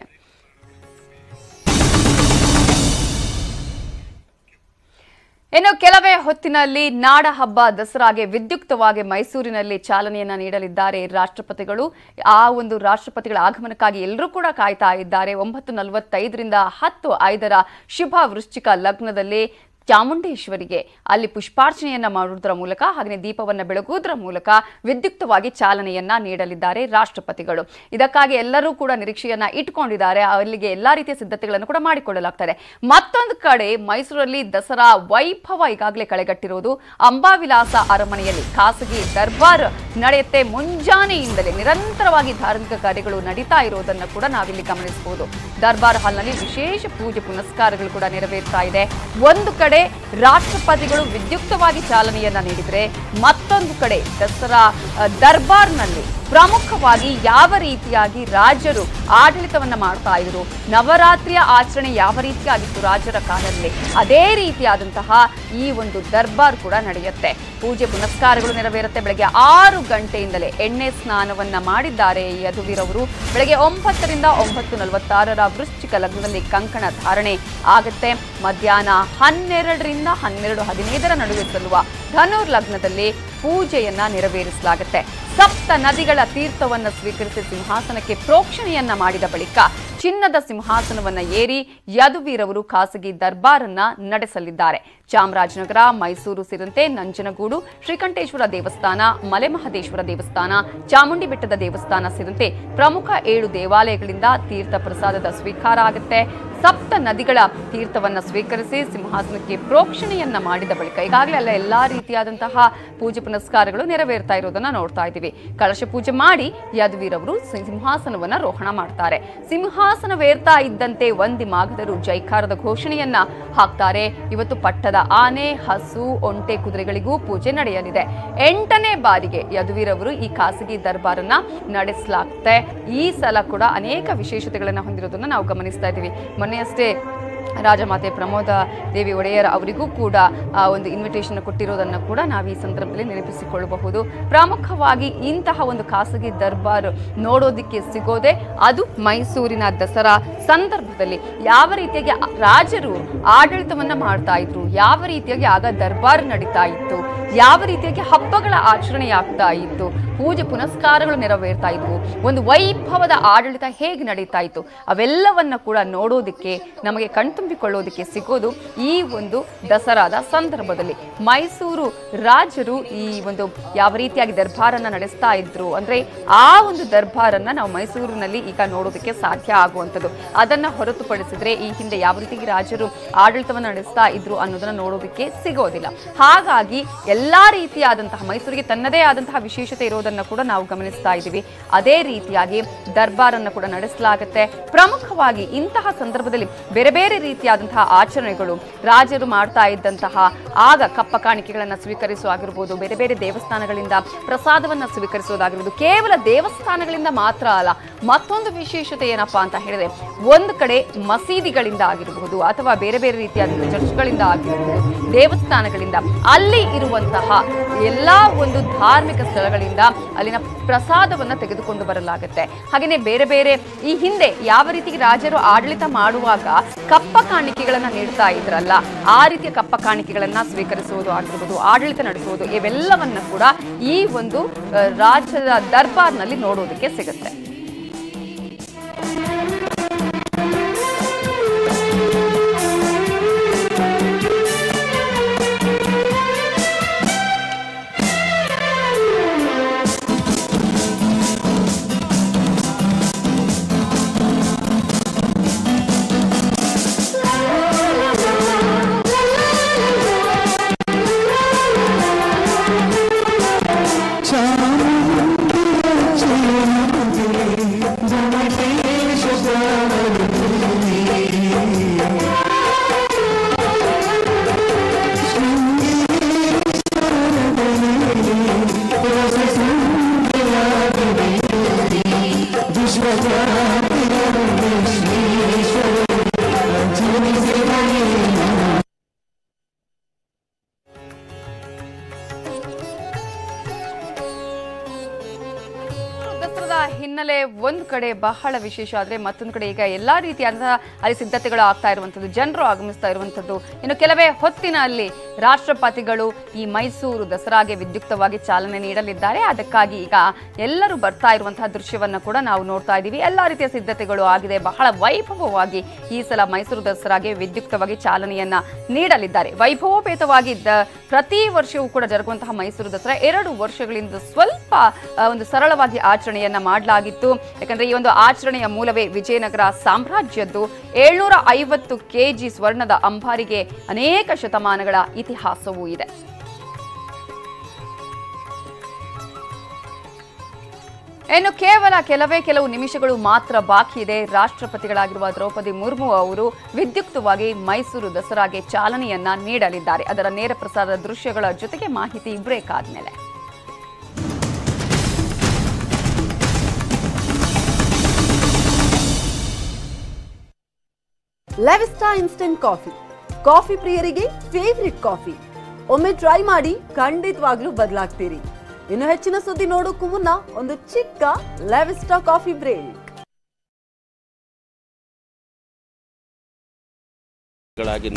ಇನ್ನು ಕೆಲವೇ ಹೊತ್ತಿನಲ್ಲಿ ನಾಡ ಹಬ್ಬ ದಸರಾಗೆ ವಿದ್ಯುಕ್ತವಾಗಿ ಮೈಸೂರಿನಲ್ಲಿ ಚಾಲನೆಯನ್ನ ನೀಡಲಿದ್ದಾರೆ ರಾಷ್ಟ್ರಪತಿಗಳು ಆ ಒಂದು ರಾಷ್ಟ್ರಪತಿಗಳ ಆಗಮನಕ್ಕಾಗಿ ಎಲ್ಲರೂ ಕೂಡ ಕಾಯ್ತಾ ಇದ್ದಾರೆ ಒಂಬತ್ತು ನಲವತ್ತೈದರಿಂದ ಹತ್ತು ಐದರ ಶುಭ ವೃಶ್ಚಿಕ ಲಗ್ನದಲ್ಲಿ ಚಾಮುಂಡೇಶ್ವರಿಗೆ ಅಲ್ಲಿ ಪುಷ್ಪಾರ್ಚನೆಯನ್ನ ಮಾಡುವುದರ ಮೂಲಕ ಹಾಗೆ ದೀಪವನ್ನ ಬೆಳಗುವುದರ ಮೂಲಕ ವಿದ್ಯುಕ್ತವಾಗಿ ಚಾಲನೆಯನ್ನ ನೀಡಲಿದ್ದಾರೆ ರಾಷ್ಟ್ರಪತಿಗಳು ಇದಕ್ಕಾಗಿ ಎಲ್ಲರೂ ಕೂಡ ನಿರೀಕ್ಷೆಯನ್ನ ಇಟ್ಕೊಂಡಿದ್ದಾರೆ ಅಲ್ಲಿಗೆ ಎಲ್ಲಾ ರೀತಿಯ ಸಿದ್ಧತೆಗಳನ್ನು ಕೂಡ ಮಾಡಿಕೊಳ್ಳಲಾಗ್ತದೆ ಮತ್ತೊಂದು ಕಡೆ ಮೈಸೂರಲ್ಲಿ ದಸರಾ ವೈಭವ ಈಗಾಗಲೇ ಕಳೆಗಟ್ಟಿರುವುದು ಅಂಬಾವಿಲಾಸ ಅರಮನೆಯಲ್ಲಿ ಖಾಸಗಿ ದರ್ಬಾರ್ ನಡೆಯುತ್ತೆ ಮುಂಜಾನೆಯಿಂದಲೇ ನಿರಂತರವಾಗಿ ಧಾರ್ಮಿಕ ಕಾರ್ಯಗಳು ನಡೀತಾ ಇರೋದನ್ನ ಕೂಡ ನಾವಿಲ್ಲಿ ಗಮನಿಸಬಹುದು ದರ್ಬಾರ್ ಹಾಲ್ನಲ್ಲಿ ವಿಶೇಷ ಪೂಜೆ ಪುನಸ್ಕಾರಗಳು ಕೂಡ ನೆರವೇರ್ತಾ ಇದೆ ಒಂದು ಕಡೆ ರಾಷ್ಟ್ರಪತಿಗಳು ವಿದ್ಯುಕ್ತವಾಗಿ ಚಾಲನೆಯನ್ನ ನೀಡಿದ್ರೆ ಮತ್ತೊಂದು ಕಡೆ ದಸರಾ ಅ, ದರ್ಬಾರ್ನಲ್ಲಿ ಪ್ರಮುಖವಾಗಿ ಯಾವ ರೀತಿಯಾಗಿ ರಾಜರು ಆಡಳಿತವನ್ನ ಮಾಡ್ತಾ ಇದ್ರು ನವರಾತ್ರಿಯ ಆಚರಣೆ ಯಾವ ರೀತಿಯಾಗಿತ್ತು ರಾಜರ ಕಾಲದಲ್ಲಿ ಅದೇ ರೀತಿಯಾದಂತಹ ಈ ಒಂದು ದರ್ಬಾರ್ ಕೂಡ ನಡೆಯುತ್ತೆ ಪೂಜೆ ಪುನಸ್ಕಾರಗಳು ನೆರವೇರುತ್ತೆ ಬೆಳಗ್ಗೆ ಆರು ಗಂಟೆಯಿಂದಲೇ ಎಣ್ಣೆ ಸ್ನಾನವನ್ನ ಮಾಡಿದ್ದಾರೆ ಈ ಯದುವೀರವರು ಬೆಳಗ್ಗೆ ಒಂಬತ್ತರಿಂದ ಒಂಬತ್ತು ನಲವತ್ತಾರರ ವೃಶ್ಚಿಕ ಲಗ್ನದಲ್ಲಿ ಕಂಕಣ ಧಾರಣೆ ಆಗುತ್ತೆ ಮಧ್ಯಾಹ್ನ ಹನ್ನೆರಡರಿಂದ ಹನ್ನೆರಡು ಹದಿನೈದರ ನಡುವೆ ಸಲ್ಲುವ ಧನುರ್ ಲಗ್ನದಲ್ಲಿ ಪೂಜೆಯನ್ನ ನೆರವೇರಿಸಲಾಗುತ್ತೆ ಸಪ್ತ ನದಿಗಳ ತೀರ್ಥವನ್ನ ಸ್ವೀಕರಿಸಿ ಸಿಂಹಾಸನಕ್ಕೆ ಪ್ರೋಕ್ಷಣೆಯನ್ನ ಮಾಡಿದ ಬಳಿಕ ಚಿನ್ನದ ಸಿಂಹಾಸನವನ್ನ ಏರಿ ಯದುವೀರವರು ಖಾಸಗಿ ದರ್ಬಾರನ್ನ ನಡೆಸಲಿದ್ದಾರೆ ಚಾಮರಾಜನಗರ ಮೈಸೂರು ಸೇರಿದಂತೆ ನಂಜನಗೂಡು ಶ್ರೀಕಂಠೇಶ್ವರ ದೇವಸ್ಥಾನ ಮಲೆಮಹದೇಶ್ವರ ದೇವಸ್ಥಾನ ಚಾಮುಂಡಿ ಬೆಟ್ಟದ ದೇವಸ್ಥಾನ ಸೇರಿದಂತೆ ಪ್ರಮುಖ ಏಳು ದೇವಾಲಯಗಳಿಂದ ತೀರ್ಥ ಪ್ರಸಾದದ ಸ್ವೀಕಾರ ಆಗುತ್ತೆ ಸಪ್ತ ನದಿಗಳ ತೀರ್ಥವನ್ನ ಸ್ವೀಕರಿಸಿ ಸಿಂಹಾಸನಕ್ಕೆ ಪ್ರೋಕ್ಷಣೆಯನ್ನ ಮಾಡಿದ ಬಳಿಕ ಈಗಾಗಲೇ ಅಲ್ಲ ಎಲ್ಲಾ ರೀತಿಯಾದಂತಹ ಪೂಜೆ ಪುನಸ್ಕಾರಗಳು ನೆರವೇರ್ತಾ ಇರೋದನ್ನ ನೋಡ್ತಾ ಇದ್ದೀವಿ ಕಳಶ ಪೂಜೆ ಮಾಡಿ ಯದುವೀರವರು ಸಿಂಹಾಸನವನ್ನ ರೋಹಣ ಮಾಡ್ತಾರೆ ಸಿಂಹಾಸನವೇರ್ತಾ ಇದ್ದಂತೆ ಒಂದಿ ಮಾಗದರು ಜೈಕಾರದ ಘೋಷಣೆಯನ್ನ ಹಾಕ್ತಾರೆ ಇವತ್ತು ಪಟ್ಟದ ಆನೆ ಹಸು ಒಂಟೆ ಕುದುರೆಗಳಿಗೂ ಪೂಜೆ ನಡೆಯಲಿದೆ ಎಂಟನೇ ಬಾರಿಗೆ ಯದುವೀರವರು ಈ ಖಾಸಗಿ ದರ್ಬಾರನ್ನ ನಡೆಸಲಾಗುತ್ತೆ ಈ ಸಲ ಕೂಡ ಅನೇಕ ವಿಶೇಷತೆಗಳನ್ನ ಹೊಂದಿರೋದನ್ನ ನಾವು ಗಮನಿಸ್ತಾ ಇದ್ದೀವಿ ಮೊನ್ನೆಯಷ್ಟೇ ರಾಜಮಾತೆ ಪ್ರಮೋದ ದೇವಿ ಒಡೆಯರ್ ಅವರಿಗೂ ಕೂಡ ಆ ಒಂದು ಇನ್ವಿಟೇಷನ್ ಕೊಟ್ಟಿರೋದನ್ನು ಕೂಡ ನಾವು ಈ ಸಂದರ್ಭದಲ್ಲಿ ನೆನಪಿಸಿಕೊಳ್ಳಬಹುದು ಪ್ರಮುಖವಾಗಿ ಇಂತಹ ಒಂದು ಖಾಸಗಿ ದರ್ಬಾರ್ ನೋಡೋದಕ್ಕೆ ಸಿಗೋದೆ ಅದು ಮೈಸೂರಿನ ದಸರಾ ಸಂದರ್ಭದಲ್ಲಿ ಯಾವ ರೀತಿಯಾಗಿ ರಾಜರು ಆಡಳಿತವನ್ನ ಮಾಡ್ತಾ ಇದ್ರು ಯಾವ ರೀತಿಯಾಗಿ ಆಗ ದರ್ಬಾರ್ ನಡೀತಾ ಇತ್ತು ಯಾವ ರೀತಿಯಾಗಿ ಹಬ್ಬಗಳ ಆಚರಣೆ ಆಗ್ತಾ ಇತ್ತು ಪೂಜೆ ಪುನಸ್ಕಾರಗಳು ನೆರವೇರ್ತಾ ಇದ್ವು ಒಂದು ವೈಭವದ ಆಡಳಿತ ಹೇಗೆ ನಡೀತಾ ಇತ್ತು ಅವೆಲ್ಲವನ್ನ ಕೂಡ ನೋಡೋದಕ್ಕೆ ನಮಗೆ ಕಣ್ತುಂಬಿಕೊಳ್ಳೋದಕ್ಕೆ ಸಿಗೋದು ಈ ಒಂದು ದಸರಾದ ಸಂದರ್ಭದಲ್ಲಿ ಮೈಸೂರು ರಾಜರು ಈ ಒಂದು ಯಾವ ರೀತಿಯಾಗಿ ದರ್ಬಾರನ್ನ ನಡೆಸ್ತಾ ಇದ್ರು ಅಂದ್ರೆ ಆ ಒಂದು ದರ್ಬಾರನ್ನ ನಾವು ಮೈಸೂರಿನಲ್ಲಿ ಈಗ ನೋಡೋದಕ್ಕೆ ಸಾಧ್ಯ ಆಗುವಂಥದ್ದು ಅದನ್ನ ಹೊರತುಪಡಿಸಿದ್ರೆ ಈ ಹಿಂದೆ ಯಾವ ರೀತಿಯಾಗಿ ರಾಜರು ಆಡಳಿತವನ್ನು ನಡೆಸ್ತಾ ಇದ್ರು ಅನ್ನೋದನ್ನ ನೋಡೋದಕ್ಕೆ ಸಿಗೋದಿಲ್ಲ ಹಾಗಾಗಿ ಎಲ್ಲಾ ರೀತಿಯಾದಂತಹ ಮೈಸೂರಿಗೆ ತನ್ನದೇ ಆದಂತಹ ವಿಶೇಷತೆ ಇರೋದನ್ನ ಕೂಡ ನಾವು ಗಮನಿಸ್ತಾ ಇದ್ದೀವಿ ಅದೇ ರೀತಿಯಾಗಿ ದರ್ಬಾರನ್ನ ಕೂಡ ನಡೆಸಲಾಗುತ್ತೆ ಪ್ರಮುಖವಾಗಿ ಇಂತಹ ಸಂದರ್ಭದಲ್ಲಿ ಬೇರೆ ಬೇರೆ ರೀತಿಯಾದಂತಹ ಆಚರಣೆಗಳು ರಾಜರು ಮಾಡ್ತಾ ಇದ್ದಂತಹ ಆಗ ಕಪ್ಪ ಕಾಣಿಕೆಗಳನ್ನ ಸ್ವೀಕರಿಸುವಾಗಿರ್ಬೋದು ಬೇರೆ ಬೇರೆ ದೇವಸ್ಥಾನಗಳಿಂದ ಪ್ರಸಾದವನ್ನ ಸ್ವೀಕರಿಸೋದಾಗಿರ್ಬೋದು ಕೇವಲ ದೇವಸ್ಥಾನಗಳಿಂದ ಮಾತ್ರ ಅಲ್ಲ ಮತ್ತೊಂದು ವಿಶೇಷತೆ ಏನಪ್ಪಾ ಅಂತ ಹೇಳಿದ್ರೆ ಒಂದು ಕಡೆ ಮಸೀದಿಗಳಿಂದ ಆಗಿರಬಹುದು ಅಥವಾ ಬೇರೆ ಬೇರೆ ರೀತಿಯಾದಂತಹ ಚರ್ಚ್ಗಳಿಂದ ಆಗಿರಬಹುದು ದೇವಸ್ಥಾನಗಳಿಂದ ಅಲ್ಲಿ ಇರುವಂತಹ ಎಲ್ಲಾ ಒಂದು ಧಾರ್ಮಿಕ ಸ್ಥಳಗಳಿಂದ ಅಲ್ಲಿನ ಪ್ರಸಾದವನ್ನ ತೆಗೆದುಕೊಂಡು ಬರಲಾಗುತ್ತೆ ಹಾಗೆಯೇ ಬೇರೆ ಬೇರೆ ಈ ಹಿಂದೆ ಯಾವ ರೀತಿ ರಾಜರು ಆಡಳಿತ ಮಾಡುವಾಗ ಕಪ್ಪ ಕಾಣಿಕೆಗಳನ್ನ ನೀಡ್ತಾ ಇದ್ರಲ್ಲ ಆ ರೀತಿಯ ಕಪ್ಪ ಕಾಣಿಕೆಗಳನ್ನ ಸ್ವೀಕರಿಸುವುದು ಆಗಿರ್ಬೋದು ಆಡಳಿತ ನಡೆಸುವುದು ಇವೆಲ್ಲವನ್ನ ಕೂಡ ಈ ಒಂದು ಆ, ರಾಜ್ಯದ ದರ್ಬಾರ್ನಲ್ಲಿ ನೋಡೋದಕ್ಕೆ ಸಿಗುತ್ತೆ ಚಾಮುಂಡಿ ಹಿನ್ನೆಲೆ ಒಂದು ಕಡೆ ಬಹಳ ವಿಶೇಷ ಆದ್ರೆ ಮತ್ತೊಂದು ಕಡೆ ಈಗ ಎಲ್ಲಾ ರೀತಿಯಾದಂತಹ ಅಲ್ಲಿ ಸಿದ್ಧತೆಗಳು ಆಗ್ತಾ ಇರುವಂತದ್ದು ಜನರು ಆಗಮಿಸ್ತಾ ಇರುವಂತದ್ದು ಇನ್ನು ಕೆಲವೇ ಹೊತ್ತಿನಲ್ಲಿ ರಾಷ್ಟ್ರಪತಿಗಳು ಈ ಮೈಸೂರು ದಸರಾಗೆ ವಿದ್ಯುಕ್ತವಾಗಿ ಚಾಲನೆ ನೀಡಲಿದ್ದಾರೆ ಅದಕ್ಕಾಗಿ ಈಗ ಎಲ್ಲರೂ ಬರ್ತಾ ಇರುವಂತಹ ದೃಶ್ಯವನ್ನ ಕೂಡ ನಾವು ನೋಡ್ತಾ ಇದ್ದೀವಿ ಎಲ್ಲಾ ರೀತಿಯ ಸಿದ್ಧತೆಗಳು ಆಗಿದೆ ಬಹಳ ವೈಭವವಾಗಿ ಈ ಸಲ ಮೈಸೂರು ದಸರಾಗೆ ವಿದ್ಯುಕ್ತವಾಗಿ ಚಾಲನೆಯನ್ನ ನೀಡಲಿದ್ದಾರೆ ವೈಭವೋಪೇತವಾಗಿ ದ- ಪ್ರತಿ ವರ್ಷವೂ ಕೂಡ ಜರುಗುವಂತಹ ಮೈಸೂರು ದಸರಾ ಎರಡು ವರ್ಷಗಳಿಂದ ಸ್ವಲ್ಪ ಆ, ಒಂದು ಸರಳವಾಗಿ ಆಚರಣೆಯನ್ನ ಮಾಡಲಾಗಿತ್ತು ಯಾಕಂದ್ರೆ ಈ ಒಂದು ಆಚರಣೆಯ ಮೂಲವೇ ವಿಜಯನಗರ ಸಾಮ್ರಾಜ್ಯದ್ದು ಏಳ್ನೂರ ಐವತ್ತು ಕೆಜಿ ಸ್ವರ್ಣದ ಅಂಬಾರಿಗೆ ಅನೇಕ ಶತಮಾನಗಳ ಇತಿಹಾಸವೂ ಇದೆ ಇನ್ನು ಕೇವಲ ಕೆಲವೇ ಕೆಲವು ನಿಮಿಷಗಳು ಮಾತ್ರ ಬಾಕಿ ಇದೆ ರಾಷ್ಟ್ರಪತಿಗಳಾಗಿರುವ ದ್ರೌಪದಿ ಮುರ್ಮು ಅವರು ವಿದ್ಯುಕ್ತವಾಗಿ ಮೈಸೂರು ದಸರಾಗೆ ಚಾಲನೆಯನ್ನ ನೀಡಲಿದ್ದಾರೆ ಅದರ ನೇರ ಪ್ರಸಾರದ ದೃಶ್ಯಗಳ ಜೊತೆಗೆ ಮಾಹಿತಿ ಬ್ರೇಕ್ ಆದ್ಮೇಲೆ ಲೆವಿಸ್ಟಾ ಇನ್ಸ್ಟೆಂಟ್ ಕಾಫಿ ಕಾಫಿ ಪ್ರಿಯರಿಗೆ ಫೇವ್ರೆಟ್ ಕಾಫಿ ಒಮ್ಮೆ ಟ್ರೈ ಮಾಡಿ ಖಂಡಿತವಾಗ್ಲೂ ಬದಲಾಗ್ತೀರಿ ಇನ್ನು ಹೆಚ್ಚಿನ ಸುದ್ದಿ ನೋಡೋಕ್ಕೂ ಮುನ್ನ ಒಂದು ಚಿಕ್ಕ ಲೆವಿಸ್ಟಾ ಕಾಫಿ ಬ್ರೇಕ್ ಗಳಾಗಿ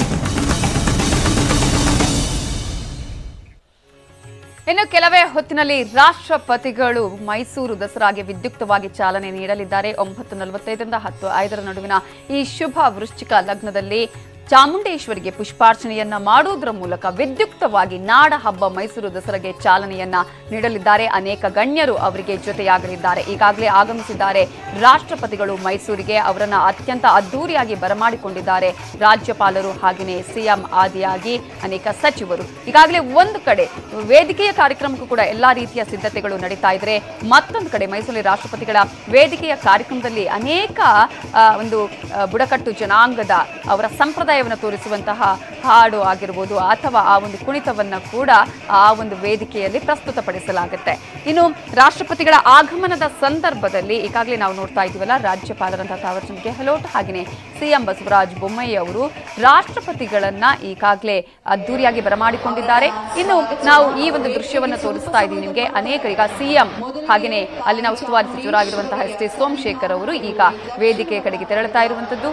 ಇನ್ನು ಕೆಲವೇ ಹೊತ್ತಿನಲ್ಲಿ ರಾಷ್ಟ್ರಪತಿಗಳು ಮೈಸೂರು ದಸರಾಗೆ ವಿದ್ಯುಕ್ತವಾಗಿ ಚಾಲನೆ ನೀಡಲಿದ್ದಾರೆ ಒಂಬತ್ತು ನಲವತ್ತೈದರಿಂದ ಹತ್ತು ಐದರ ನಡುವಿನ ಈ ಶುಭ ವೃಶ್ಚಿಕ ಲಗ್ನದಲ್ಲಿ ಚಾಮುಂಡೇಶ್ವರಿಗೆ ಪುಷ್ಪಾರ್ಚನೆಯನ್ನ ಮಾಡುವುದರ ಮೂಲಕ ವಿದ್ಯುಕ್ತವಾಗಿ ನಾಡ ಹಬ್ಬ ಮೈಸೂರು ದಸರಾಗೆ ಚಾಲನೆಯನ್ನ ನೀಡಲಿದ್ದಾರೆ ಅನೇಕ ಗಣ್ಯರು ಅವರಿಗೆ ಜೊತೆಯಾಗಲಿದ್ದಾರೆ ಈಗಾಗಲೇ ಆಗಮಿಸಿದ್ದಾರೆ ರಾಷ್ಟ್ರಪತಿಗಳು ಮೈಸೂರಿಗೆ ಅವರನ್ನ ಅತ್ಯಂತ ಅದ್ದೂರಿಯಾಗಿ ಬರಮಾಡಿಕೊಂಡಿದ್ದಾರೆ ರಾಜ್ಯಪಾಲರು ಹಾಗೆಯೇ ಸಿಎಂ ಆದಿಯಾಗಿ ಅನೇಕ ಸಚಿವರು ಈಗಾಗಲೇ ಒಂದು ಕಡೆ ವೇದಿಕೆಯ ಕಾರ್ಯಕ್ರಮಕ್ಕೂ ಕೂಡ ಎಲ್ಲಾ ರೀತಿಯ ಸಿದ್ಧತೆಗಳು ನಡೀತಾ ಇದ್ರೆ ಮತ್ತೊಂದು ಕಡೆ ಮೈಸೂರಿನ ರಾಷ್ಟ್ರಪತಿಗಳ ವೇದಿಕೆಯ ಕಾರ್ಯಕ್ರಮದಲ್ಲಿ ಅನೇಕ ಆ, ಒಂದು ಆ, ಬುಡಕಟ್ಟು ಜನಾಂಗದ ಅವರ ಸಂಪ್ರದಾಯವನ್ನು ತೋರಿಸುವಂತಹ ಹಾಡು ಆಗಿರ್ಬೋದು ಅಥವಾ ಆ ಒಂದು ಕುಣಿತವನ್ನ ಕೂಡ ಆ ಒಂದು ವೇದಿಕೆಯಲ್ಲಿ ಪ್ರಸ್ತುತಪಡಿಸಲಾಗುತ್ತೆ ಇನ್ನು ರಾಷ್ಟ್ರಪತಿಗಳ ಆಗಮನದ ಸಂದರ್ಭದಲ್ಲಿ ಈಗಾಗಲೇ ನಾವು ನೋಡ್ತಾ ಇದ್ದೀವಲ್ಲ ರಾಜ್ಯಪಾಲರಂತಹ ತಾವರ್ಚಂದ್ ಗೆಹ್ಲೋಟ್ ಹಾಗೆಯೇ ಸಿಎಂ ಬಸವರಾಜ ಬೊಮ್ಮಾಯಿ ಅವರು ರಾಷ್ಟ್ರಪತಿಗಳನ್ನ ಈಗಾಗಲೇ ಅದ್ದೂರಿಯಾಗಿ ಬರಮಾಡಿಕೊಂಡಿದ್ದಾರೆ ಇನ್ನು ನಾವು ಈ ಒಂದು ದೃಶ್ಯವನ್ನ ತೋರಿಸ್ತಾ ಇದ್ದೀವಿ ನಿಮಗೆ ಅನೇಕ ಈಗ ಸಿಎಂ ಹಾಗೆಯೇ ಅಲ್ಲಿನ ಉಸ್ತುವಾರಿ ಸಚಿವರಾಗಿರುವಂತಹ ಎಸ್ ಟಿ ಸೋಮಶೇಖರ್ ಅವರು ಈಗ ವೇದಿಕೆ ಕಡೆಗೆ ತೆರಳುತ್ತಾ ಇರುವಂತದ್ದು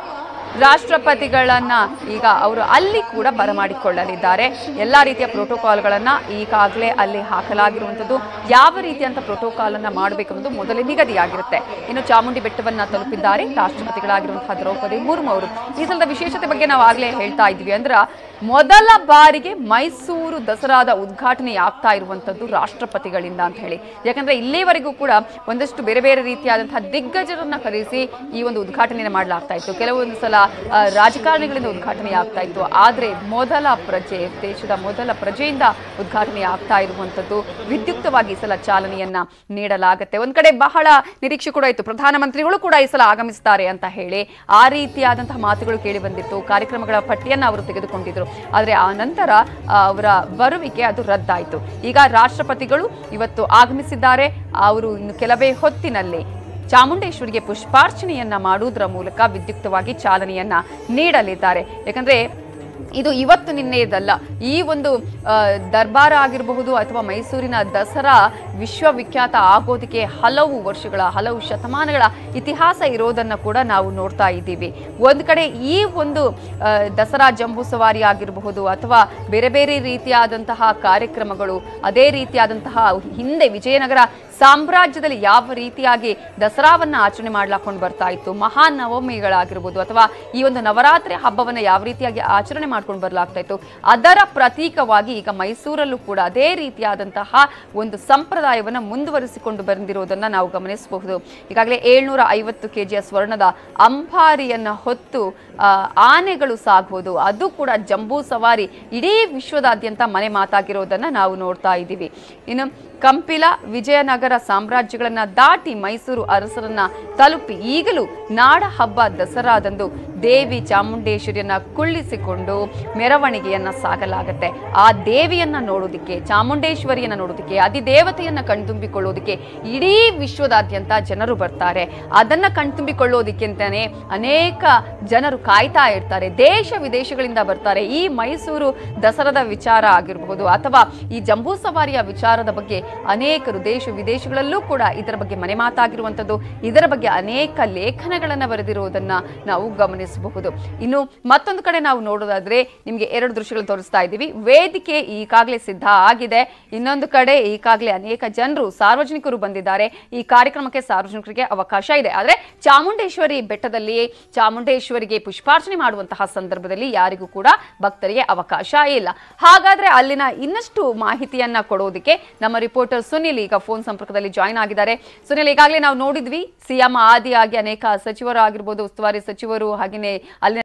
ರಾಷ್ಟ್ರಪತಿಗಳನ್ನ ಈಗ ಅವರು ಅಲ್ಲಿ ಕೂಡ ಬರಮಾಡಿಕೊಳ್ಳಲಿದ್ದಾರೆ ಎಲ್ಲಾ ರೀತಿಯ ಪ್ರೋಟೋಕಾಲ್ಗಳನ್ನ ಈಗಾಗಲೇ ಅಲ್ಲಿ ಹಾಕಲಾಗಿರುವಂಥದ್ದು ಯಾವ ರೀತಿಯಂತ ಪ್ರೋಟೋಕಾಲ್ ಅನ್ನ ಮಾಡಬೇಕು ಅನ್ನೋದು ಮೊದಲೇ ನಿಗದಿಯಾಗಿರುತ್ತೆ ಇನ್ನು ಚಾಮುಂಡಿ ಬೆಟ್ಟವನ್ನ ತಲುಪಿದ್ದಾರೆ ರಾಷ್ಟ್ರಪತಿಗಳಾಗಿರುವಂತಹ ದ್ರೌಪದಿ ಮುರ್ಮು ಅವರು ಈ ಸಲದ ವಿಶೇಷತೆ ಬಗ್ಗೆ ನಾವು ಆಗ್ಲೇ ಹೇಳ್ತಾ ಇದ್ವಿ ಅಂದ್ರ ಮೊದಲ ಬಾರಿಗೆ ಮೈಸೂರು ದಸರಾದ ಉದ್ಘಾಟನೆ ಆಗ್ತಾ ಇರುವಂತದ್ದು ರಾಷ್ಟ್ರಪತಿಗಳಿಂದ ಅಂತ ಹೇಳಿ ಯಾಕಂದ್ರೆ ಇಲ್ಲಿವರೆಗೂ ಕೂಡ ಒಂದಷ್ಟು ಬೇರೆ ಬೇರೆ ರೀತಿಯಾದಂತಹ ದಿಗ್ಗಜರನ್ನ ಕರೆಸಿ ಈ ಒಂದು ಉದ್ಘಾಟನೆಯನ್ನು ಮಾಡಲಾಗ್ತಾ ಇತ್ತು ಕೆಲವೊಂದು ಸಲ ಆ, ರಾಜಕಾರಣಿಗಳಿಂದ ಉದ್ಘಾಟನೆ ಆಗ್ತಾ ಇತ್ತು ಆದ್ರೆ ಮೊದಲ ಪ್ರಜೆ ದೇಶದ ಮೊದಲ ಪ್ರಜೆಯಿಂದ ಉದ್ಘಾಟನೆ ಆಗ್ತಾ ಇರುವಂತದ್ದು ವಿದ್ಯುಕ್ತವಾಗಿ ಈ ಸಲ ಚಾಲನೆಯನ್ನ ನೀಡಲಾಗುತ್ತೆ ಒಂದ್ ಕಡೆ ಬಹಳ ನಿರೀಕ್ಷೆ ಕೂಡ ಇತ್ತು ಪ್ರಧಾನಮಂತ್ರಿಗಳು ಕೂಡ ಈ ಸಲ ಆಗಮಿಸ್ತಾರೆ ಅಂತ ಹೇಳಿ ಆ ರೀತಿಯಾದಂತಹ ಮಾತುಗಳು ಕೇಳಿ ಬಂದಿತ್ತು ಕಾರ್ಯಕ್ರಮಗಳ ಪಟ್ಟಿಯನ್ನ ಅವರು ತೆಗೆದುಕೊಂಡಿದ್ರು ಆದ್ರೆ ಆ ನಂತರ ಆ, ಅವರ ಬರುವಿಕೆ ಅದು ರದ್ದಾಯಿತು ಈಗ ರಾಷ್ಟ್ರಪತಿಗಳು ಇವತ್ತು ಆಗಮಿಸಿದ್ದಾರೆ ಅವರು ಇನ್ನು ಕೆಲವೇ ಹೊತ್ತಿನಲ್ಲಿ ಚಾಮುಂಡೇಶ್ವರಿಗೆ ಪುಷ್ಪಾರ್ಚನೆಯನ್ನ ಮಾಡುವುದರ ಮೂಲಕ ವಿದ್ಯುಕ್ತವಾಗಿ ಚಾಲನೆಯನ್ನ ನೀಡಲಿದ್ದಾರೆ ಯಾಕಂದ್ರೆ ಇದು ಇವತ್ತು ನಿನ್ನೆಯದಲ್ಲ ಈ ಒಂದು ಆ, ದರ್ಬಾರ ಆಗಿರಬಹುದು ಅಥವಾ ಮೈಸೂರಿನ ದಸರಾ ವಿಶ್ವವಿಖ್ಯಾತ ಆಗೋದಕ್ಕೆ ಹಲವು ವರ್ಷಗಳ ಹಲವು ಶತಮಾನಗಳ ಇತಿಹಾಸ ಇರೋದನ್ನ ಕೂಡ ನಾವು ನೋಡ್ತಾ ಇದ್ದೀವಿ ಒಂದು ಕಡೆ ಈ ಒಂದು ಆ, ದಸರಾ ಜಂಬೂ ಸವಾರಿ ಆಗಿರಬಹುದು ಅಥವಾ ಬೇರೆ ಬೇರೆ ರೀತಿಯಾದಂತಹ ಕಾರ್ಯಕ್ರಮಗಳು ಅದೇ ರೀತಿಯಾದಂತಹ ಹಿಂದೆ ವಿಜಯನಗರ ಸಾಮ್ರಾಜ್ಯದಲ್ಲಿ ಯಾವ ರೀತಿಯಾಗಿ ದಸರಾವನ್ನ ಆಚರಣೆ ಮಾಡ್ಲಾಕೊಂಡು ಬರ್ತಾ ಇತ್ತು ಮಹಾನ್ ನವಮಿಗಳಾಗಿರ್ಬೋದು ಅಥವಾ ಈ ಒಂದು ನವರಾತ್ರಿ ಹಬ್ಬವನ್ನ ಯಾವ ರೀತಿಯಾಗಿ ಆಚರಣೆ ಮಾಡ್ಕೊಂಡು ಬರ್ಲಾಗ್ತಾ ಇತ್ತು ಅದರ ಪ್ರತೀಕವಾಗಿ ಈಗ ಮೈಸೂರಲ್ಲೂ ಕೂಡ ಅದೇ ರೀತಿಯಾದಂತಹ ಒಂದು ಸಂಪ್ರದಾಯವನ್ನ ಮುಂದುವರಿಸಿಕೊಂಡು ಬಂದಿರೋದನ್ನ ನಾವು ಗಮನಿಸಬಹುದು ಈಗಾಗಲೇ ಏಳ್ನೂರ ಐವತ್ತು ಕೆಜಿಯ ಸ್ವರ್ಣದ ಅಂಬಾರಿಯನ್ನ ಹೊತ್ತು ಆ, ಆನೆಗಳು ಸಾಗುವುದು ಅದು ಕೂಡ ಜಂಬೂ ಸವಾರಿ ಇಡೀ ವಿಶ್ವದಾದ್ಯಂತ ಮನೆ ಮಾತಾಗಿರೋದನ್ನ ನಾವು ನೋಡ್ತಾ ಇದ್ದೀವಿ ಇನ್ನು ಕಂಪಿಲ ವಿಜಯನಗರ ಸಾಮ್ರಾಜ್ಯಗಳನ್ನ ದಾಟಿ ಮೈಸೂರು ಅರಸರನ್ನ ತಲುಪಿ ಈಗಲೂ ನಾಡ ಹಬ್ಬ ದಸರಾದಂದು ದೇವಿ ಚಾಮುಂಡೇಶ್ವರಿಯನ್ನ ಕುಳ್ಳಿಸಿಕೊಂಡು ಮೆರವಣಿಗೆಯನ್ನ ಸಾಗಲಾಗುತ್ತೆ ಆ ದೇವಿಯನ್ನ ನೋಡೋದಕ್ಕೆ ಚಾಮುಂಡೇಶ್ವರಿಯನ್ನ ನೋಡೋದಕ್ಕೆ ಅಧಿದೇವತೆಯನ್ನ ಕಣ್ತುಂಬಿಕೊಳ್ಳೋದಕ್ಕೆ ಇಡೀ ವಿಶ್ವದಾದ್ಯಂತ ಜನರು ಬರ್ತಾರೆ ಅದನ್ನ ಕಣ್ತುಂಬಿಕೊಳ್ಳೋದಕ್ಕೆ ಅಂತಾನೆ ಅನೇಕ ಜನರು ಕಾಯ್ತಾ ಇರ್ತಾರೆ ದೇಶ ವಿದೇಶಗಳಿಂದ ಬರ್ತಾರೆ ಈ ಮೈಸೂರು ದಸರಾದ ವಿಚಾರ ಆಗಿರಬಹುದು ಅಥವಾ ಈ ಜಂಬೂ ಸವಾರಿಯ ವಿಚಾರದ ಬಗ್ಗೆ ಅನೇಕರು ದೇಶ ವಿದೇಶಗಳಲ್ಲೂ ಕೂಡ ಇದರ ಬಗ್ಗೆ ಮನೆ ಮಾತಾಗಿರುವಂಥದ್ದು ಇದರ ಬಗ್ಗೆ ಅನೇಕ ಲೇಖನಗಳನ್ನು ಬರೆದಿರುವುದನ್ನ ನಾವು ಗಮನಿಸಬಹುದು ಇನ್ನು ಮತ್ತೊಂದು ಕಡೆ ನಾವು ನೋಡೋದಾದ್ರೆ ನಿಮಗೆ ಎರಡು ದೃಶ್ಯಗಳು ತೋರಿಸ್ತಾ ಇದ್ದೀವಿ ವೇದಿಕೆ ಈಗಾಗಲೇ ಸಿದ್ಧ ಆಗಿದೆ ಇನ್ನೊಂದು ಕಡೆ ಈಗಾಗಲೇ ಅನೇಕ ಜನರು ಸಾರ್ವಜನಿಕರು ಬಂದಿದ್ದಾರೆ ಈ ಕಾರ್ಯಕ್ರಮಕ್ಕೆ ಸಾರ್ವಜನಿಕರಿಗೆ ಅವಕಾಶ ಇದೆ ಆದರೆ ಚಾಮುಂಡೇಶ್ವರಿ ಬೆಟ್ಟದಲ್ಲಿ ಚಾಮುಂಡೇಶ್ವರಿಗೆ ಪುಷ್ಪಾರ್ಚನೆ ಮಾಡುವಂತಹ ಸಂದರ್ಭದಲ್ಲಿ ಯಾರಿಗೂ ಕೂಡ ಭಕ್ತರಿಗೆ ಅವಕಾಶ ಇಲ್ಲ ಹಾಗಾದ್ರೆ ಅಲ್ಲಿನ ಇನ್ನಷ್ಟು ಮಾಹಿತಿಯನ್ನ ಕೊಡೋದಕ್ಕೆ ನಮ್ಮ ರಿಪೋರ್ಟರ್ ಸುನಿಲ್ ಈಗ ಫೋನ್ ಸಂಪರ್ಕದಲ್ಲಿ ಜಾಯ್ನ್ ಆಗಿದ್ದಾರೆ ಸುನಿಲ್ ಈಗಾಗಲೇ ನಾವು ನೋಡಿದ್ವಿ ಸಿಎಂ ಆದಿಯಾಗಿ ಅನೇಕ ಸಚಿವರು ಆಗಿರ್ಬೋದು ಉಸ್ತುವಾರಿ ಸಚಿವರು ಹಾಗೆಯೇ ಅಲ್ಲಿನ